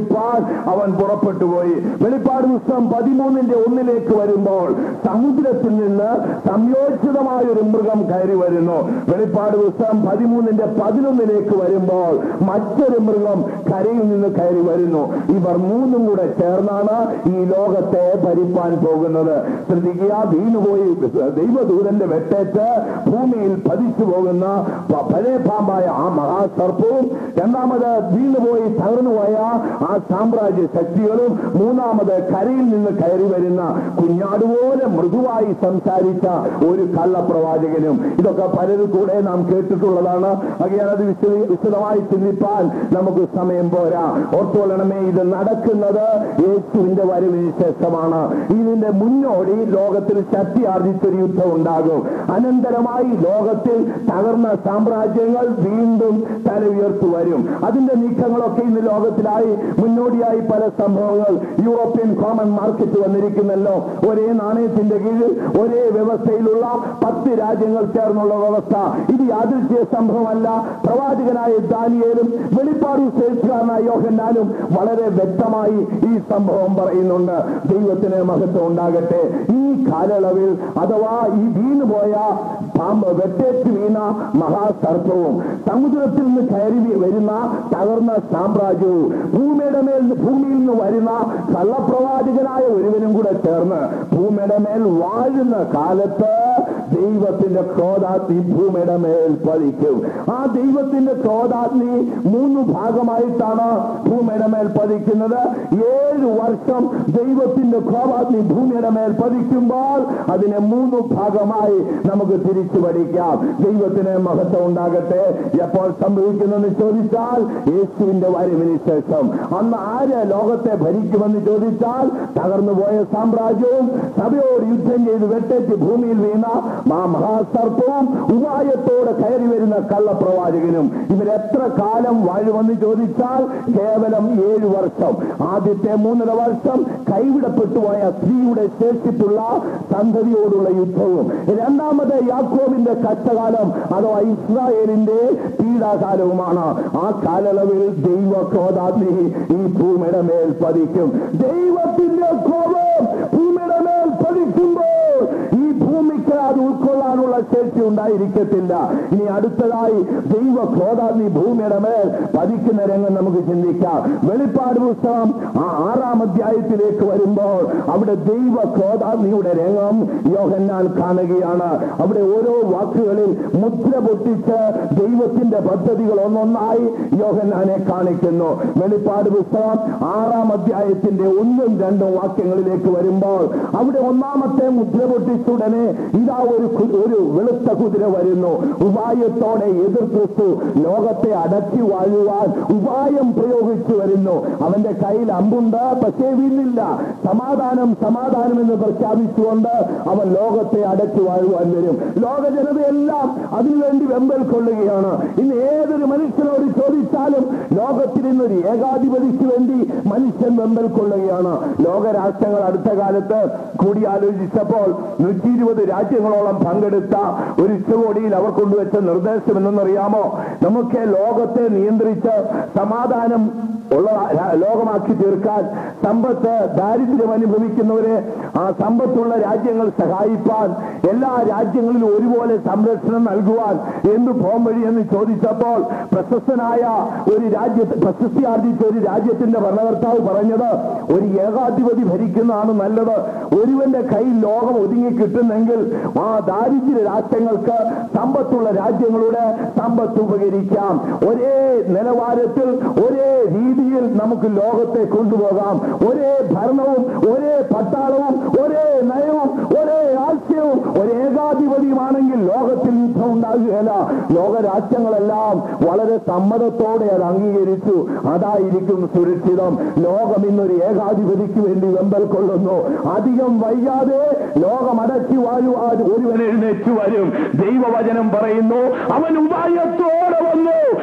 അവൻ പുറപ്പെട്ടു പോയി വെളിപ്പാട് പുസ്തകം പതിമൂന്നിന്റെ ഒന്നിലേക്ക് വരുമ്പോൾ സമുദ്രത്തിൽ നിന്ന് സംയോജിതമായ ഒരു മൃഗം കയറി വരുന്നു വെളിപ്പാട് പുസ്തകം പതിമൂന്നിന്റെ പതിനൊന്നിലേക്ക് വരുമ്പോൾ മറ്റൊരു മൃഗം കരയിൽ നിന്ന് കയറി വരുന്നു ഇവർ മൂന്നും കൂടെ ചേർന്നാണ് ഈ ലോകത്തെ ഭരിപ്പാൻ പോകുന്നത് ശ്രദ്ധിക്കുക വീണുപോയി ദൈവദൂതന്റെ വെട്ടേറ്റ് ഭൂമിയിൽ പതിച്ചു പോകുന്ന പ- പഴയ പാമ്പായ ആ മഹാസർപ്പവും രണ്ടാമത് വീണുപോയി തകർന്നുപോയ ആ സാമ്രാജ്യ ശക്തികളും മൂന്നാമത് കരയിൽ നിന്ന് കയറി വരുന്ന കുഞ്ഞാടുപോലെ മൃദുവായി സംസാരിച്ച ഒരു കള്ളപ്രവാചകനും ഇതൊക്കെ പലരും കൂടെ നാം കേട്ടിട്ടുള്ളതാണ് അങ്ങനെ അത് വിശദ വിശദമായി ചിന്തിപ്പാൻ നമുക്ക് സമയം പോരാ ഓർത്തോളണമേ ഇത് നടക്കുന്നത് യേശുവിന്റെ വരവിന് ശേഷമാണ് ഇതിന്റെ മുന്നോടി ലോകത്തിൽ ശക്തി ആർജിച്ചൊരു യുദ്ധം ഉണ്ടാകും അനന്തരമായി ലോകത്തിൽ തകർന്ന സാമ്രാജ്യങ്ങൾ വീണ്ടും തല ഉയർത്തു വരും അതിന്റെ നീക്കങ്ങളൊക്കെ ഇന്ന് ലോകത്തിലായി മുന്നോടിയായി പല സംഭവങ്ങൾ യൂറോപ്യൻ കോമൺ മാർക്കറ്റ് വന്നിരിക്കുന്നല്ലോ ഒരേ നാണയത്തിന്റെ കീഴിൽ ഒരേ വ്യവസ്ഥയിലുള്ള പത്ത് രാജ്യങ്ങൾ ചേർന്നുള്ള വ്യവസ്ഥ ഇത് യാദൃശ്യ സംഭവമല്ല പ്രവാചകനായ ദാനിയേലും വെളിപ്പാട് ശേഷിക്കാരനായ യോഹന്നാലും വളരെ വ്യക്തമായി ഈ സംഭവം പറയുന്നുണ്ട് ദൈവത്തിന് മഹത്വം ഉണ്ടാകട്ടെ ഈ കാലയളവിൽ അഥവാ ഈ വീണുപോയ പാമ്പ് വെട്ടേറ്റ് വീണ മഹാസർപ്പവും സമുദ്രത്തിൽ നിന്ന് കയറി വരുന്ന തകർന്ന സാമ്രാജ്യവും ഭൂമിയുടെ മേൽ ഭൂമിയിൽ നിന്ന് വരുന്ന കള്ളപ്രവാചകനായ ഒരുവനും കൂടെ ചേർന്ന് ഭൂമിയുടെ മേൽ വാഴുന്ന കാലത്ത് ദൈവത്തിന്റെ ക്രോധാഗ്നി ഭൂമിയുടെ മേൽ പതിക്കും ആ ദൈവത്തിന്റെ ക്രോധാഗ്നി മൂന്ന് ഭാഗമായിട്ടാണ് ഭൂമിയുടെ മേൽ പതിക്കുന്നത് ഏഴ് വർഷം ദൈവത്തിന്റെ ക്രോധാഗ്നി ഭൂമിയുടെ മേൽ പതിക്കുമ്പോൾ അതിനെ മൂന്ന് ഭാഗമായി നമുക്ക് തിരിച്ചു പഠിക്കാം ദൈവത്തിന് മഹത്വം ഉണ്ടാകട്ടെ എപ്പോൾ സംഭവിക്കുന്നെന്ന് ചോദിച്ചാൽ യേശുവിന്റെ വരവിന് ശേഷം അന്ന് ആര് ലോകത്തെ ഭരിക്കുമെന്ന് ചോദിച്ചാൽ തകർന്നു പോയ സാമ്രാജ്യവും സഭയോട് യുദ്ധം ചെയ്ത് വെട്ടേറ്റ് ഭൂമിയിൽ വീണ ആ മഹാസർപ്പവും ഉപായത്തോടെ കയറി വരുന്ന കള്ളപ്രവാചകനും ഇവരെത്ര കാലം വാഴുമെന്ന് ചോദിച്ചാൽ കേവലം ഏഴു വർഷം ആദ്യത്തെ മൂന്നര വർഷം കൈവിടപ്പെട്ടുപോയ സ്ത്രീയുടെ ശേഷിപ്പുള്ള സന്തതിയോടുള്ള യുദ്ധവും രണ്ടാമത് യാക്കോബിന്റെ കഷ്ടകാലം അഥവാ ഇസ്രായേലിന്റെ പീഡാകാലവുമാണ് ആ കാലയളവിൽ ദൈവ ക്രോധാഗ്നി ഈ ഭൂമിയുടെ മേൽ പതിക്കും ദൈവത്തിന്റെ കോപം ഭൂമിയുടെ മേൽ പതിക്കുമ്പോൾ ഈ ഭൂമിക്ക് അത് ഉൾക്കൊള്ളാനുള്ള ശേഷി ഉണ്ടായിരിക്കത്തില്ല ഇനി അടുത്തതായി ദൈവ ക്രോധാഗ്നി ഭൂമിയുടെ മേൽ പതിക്കുന്ന രംഗം നമുക്ക് ചിന്തിക്കാം വെളിപ്പാട് പുസ്തകം ആ ആറാം അധ്യായത്തിലേക്ക് വരുമ്പോൾ അവിടെ ദൈവ ക്രോധാഗ്നിയുടെ രംഗം യോഹന്നാൻ കാണുകയാണ് അവിടെ ഓരോ വാക്കുകളിൽ മുദ്ര പൊട്ടിച്ച് ദൈവത്തിന്റെ പദ്ധതികൾ ഒന്നൊന്നായി യോഹന്നാനെ കാണിക്കുന്നു വെളിപ്പാട് പുസ്തകം ആറാം അധ്യായത്തിന്റെ ഒന്നും രണ്ടും വാക്യങ്ങളിലേക്ക് വരുമ്പോൾ അവിടെ ഒന്നാമത്തെ മുദ്ര പൊട്ടിച്ചുടനെ ഇതാ ഒരു കു- ഒരു വെളുത്ത കുതിര വരുന്നു ഉപായത്തോടെ എതിർ ക്രിസ്തു ലോകത്തെ അടക്കി വാഴുവാൻ ഉപായം പ്രയോഗിച്ചു വരുന്നു അവന്റെ കയ്യിൽ അമ്പുണ്ട് പക്ഷേ വീണില്ല സമാധാനം സമാധാനം എന്ന് പ്രഖ്യാപിച്ചുകൊണ്ട് അവൻ ലോകത്തെ അടക്കി വാഴുവാൻ വരും ലോക ജനതയെല്ലാം അതിനുവേണ്ടി വെമ്പൽ കൊള്ളുകയാണ് ഇന്ന് ഏതൊരു മനുഷ്യനോട് ചോദിച്ചാലും ലോകത്തിൽ ഇന്നൊരു ഏകാധിപതിക്ക് വേണ്ടി മനുഷ്യൻ വെമ്പൽ കൊള്ളുകയാണ് ലോകരാഷ്ട്രങ്ങൾ അടുത്ത കാലത്ത് കൂടിയാലോചിച്ചപ്പോൾ നൂറ്റി ഇരുപത് രാജ്യങ്ങളോളം പങ്കെടുത്ത ഒരു ഉച്ചകോടിയിൽ അവർ കൊണ്ടുവച്ച നിർദ്ദേശം എന്തെന്നറിയാമോ നമുക്ക് ലോകത്തെ നിയന്ത്രിച്ച് സമാധാനം ഉള്ള രാ- ലോകമാക്കി തീർക്കാൻ സമ്പത്ത് ദാരിദ്ര്യം അനുഭവിക്കുന്നവരെ ആ സമ്പത്തുള്ള രാജ്യങ്ങൾ സഹായിപ്പാൻ എല്ലാ രാജ്യങ്ങളിലും ഒരുപോലെ സംരക്ഷണം നൽകുവാൻ എന്ത് പോം വഴി എന്ന് ചോദിച്ചപ്പോൾ പ്രശസ്തനായ ഒരു രാജ്യത്ത് പ്രശസ്തി ആർജിച്ച ഒരു രാജ്യത്തിന്റെ ഭരണകർത്താവ് പറഞ്ഞത് ഒരു ഏകാധിപതി ഭരിക്കുന്നതാണ് നല്ലത് ഒരുവന്റെ കയ്യിൽ ലോകം ഒതുങ്ങി കിട്ടുന്നെങ്കിൽ ആ ദാരിദ്ര്യ രാഷ്ട്രങ്ങൾക്ക് സമ്പത്തുള്ള രാജ്യങ്ങളുടെ സമ്പത്ത് ഉപകരിക്കാം ഒരേ നിലവാരത്തിൽ ഒരേ രീതിയിൽ നമുക്ക് ലോകത്തെ കൊണ്ടുപോകാം ഒരേ ഭരണവും ഒരേ പട്ടാളവും ഒരേ നയവും ഒരേ ആശയവും ഒരേ ഏകാധിപതിയുമാണെങ്കിൽ ലോകത്തിൽ യുദ്ധം ഉണ്ടാകുകയില്ല ലോകരാഷ്ട്രങ്ങളെല്ലാം വളരെ സമ്മതത്തോടെ അത് അംഗീകരിച്ചു അതായിരിക്കും സുരക്ഷിതം ലോകം ഇന്നൊരു ഏകാധിപതിക്ക് വേണ്ടി വെമ്പൽ കൊള്ളുന്നു അധികം വൈകാതെ ലോകം അടക്കി വാഴുവാൻ ഒരുവൻ എഴുന്നേറ്റ് വരും ദൈവവചനം പറയുന്നു അവൻ ഉപായത്തോടെ വന്നു സമാ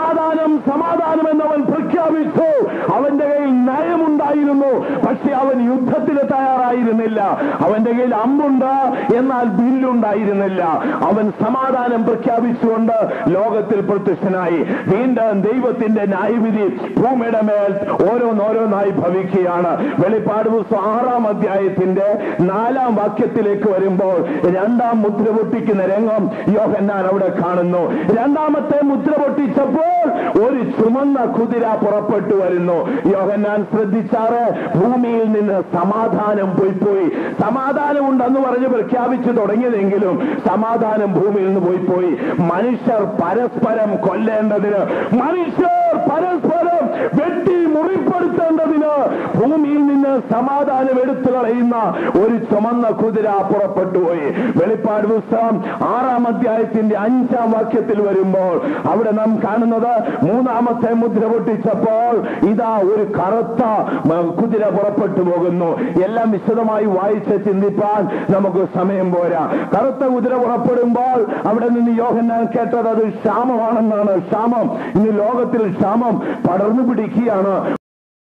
സമാധാനം സമാധാനം എന്നവൻ പ്രഖ്യാപിച്ചു അവന്റെ കയ്യിൽ നയമുണ്ടായിരുന്നു പക്ഷെ അവൻ യുദ്ധത്തിന് തയ്യാറായിരുന്നില്ല അവന്റെ കയ്യിൽ അമ്പുണ്ട് എന്നാൽ ബില്ലുണ്ടായിരുന്നില്ല അവൻ സമാധാനം പ്രഖ്യാപിച്ചുകൊണ്ട് ലോകത്തിൽ പ്രത്യക്ഷനായി വീണ്ടും ദൈവത്തിന്റെ ന്യായവിധി ഭൂമിയുടെ മേൽ ഓരോന്നോരോന്നായി ഭവിക്കുകയാണ് വെളിപ്പാട് പുസ്തകം ആറാം അധ്യായത്തിന്റെ നാലാം വാക്യത്തിലേക്ക് വരുമ്പോൾ രണ്ടാം മുദ്ര പൊട്ടിക്കുന്ന രംഗം യോഹന്നാൻ അവിടെ കാണുന്നു രണ്ടാമത്തെ മുദ്ര പൊട്ടിച്ചപ്പോൾ ഒരു ചുമന്ന കുതിര പുറപ്പെട്ടു വരുന്നു യോഹന്നാൻ ശ്രദ്ധിച്ചാറ് ഭൂമിയിൽ നിന്ന് സമാധാനം പോയി പോയി സമാധാനം ഉണ്ടെന്ന് പറഞ്ഞ് പ്രഖ്യാപിച്ചു തുടങ്ങിയതെങ്കിലും സമാധാനം ഭൂമിയിൽ നിന്ന് പോയി പോയി മനുഷ്യർ പരസ്പരം കൊല്ലേണ്ടതിന് മനുഷ്യർ പരസ്പരം വെട്ടി മുറിപ്പെടുത്തേണ്ടതിന് ഭൂമിയിൽ നിന്ന് സമാധാനം എടുത്തു കളയുന്ന ഒരു ചുമന്ന കുതിര പുറപ്പെട്ടു പോയി വെളിപ്പാട് പുസ്തകം ആറാം അധ്യായത്തിന്റെ അഞ്ചാം വാക്യത്തിൽ വരുമ്പോൾ അവിടെ നാം കാണുന്നത് മൂന്നാമത്തെ മുദ്ര പൊട്ടിച്ചപ്പോൾ ഇതാ ഒരു കറുത്ത മ, കുതിര പുറപ്പെട്ടു പോകുന്നു എല്ലാം വിശദമായി വായിച്ച് ചിന്തിപ്പാൻ നമുക്ക് സമയം പോരാ കറുത്ത കുതിര പുറപ്പെടുമ്പോൾ അവിടെ നിന്ന് യോഹന്നാൻ കേട്ടത് അത് ക്ഷാമമാണെന്നാണ് ക്ഷാമം ഇന്ന് ലോകത്തിൽ ക്ഷാമം പടർന്നു പിടിക്കുകയാണ്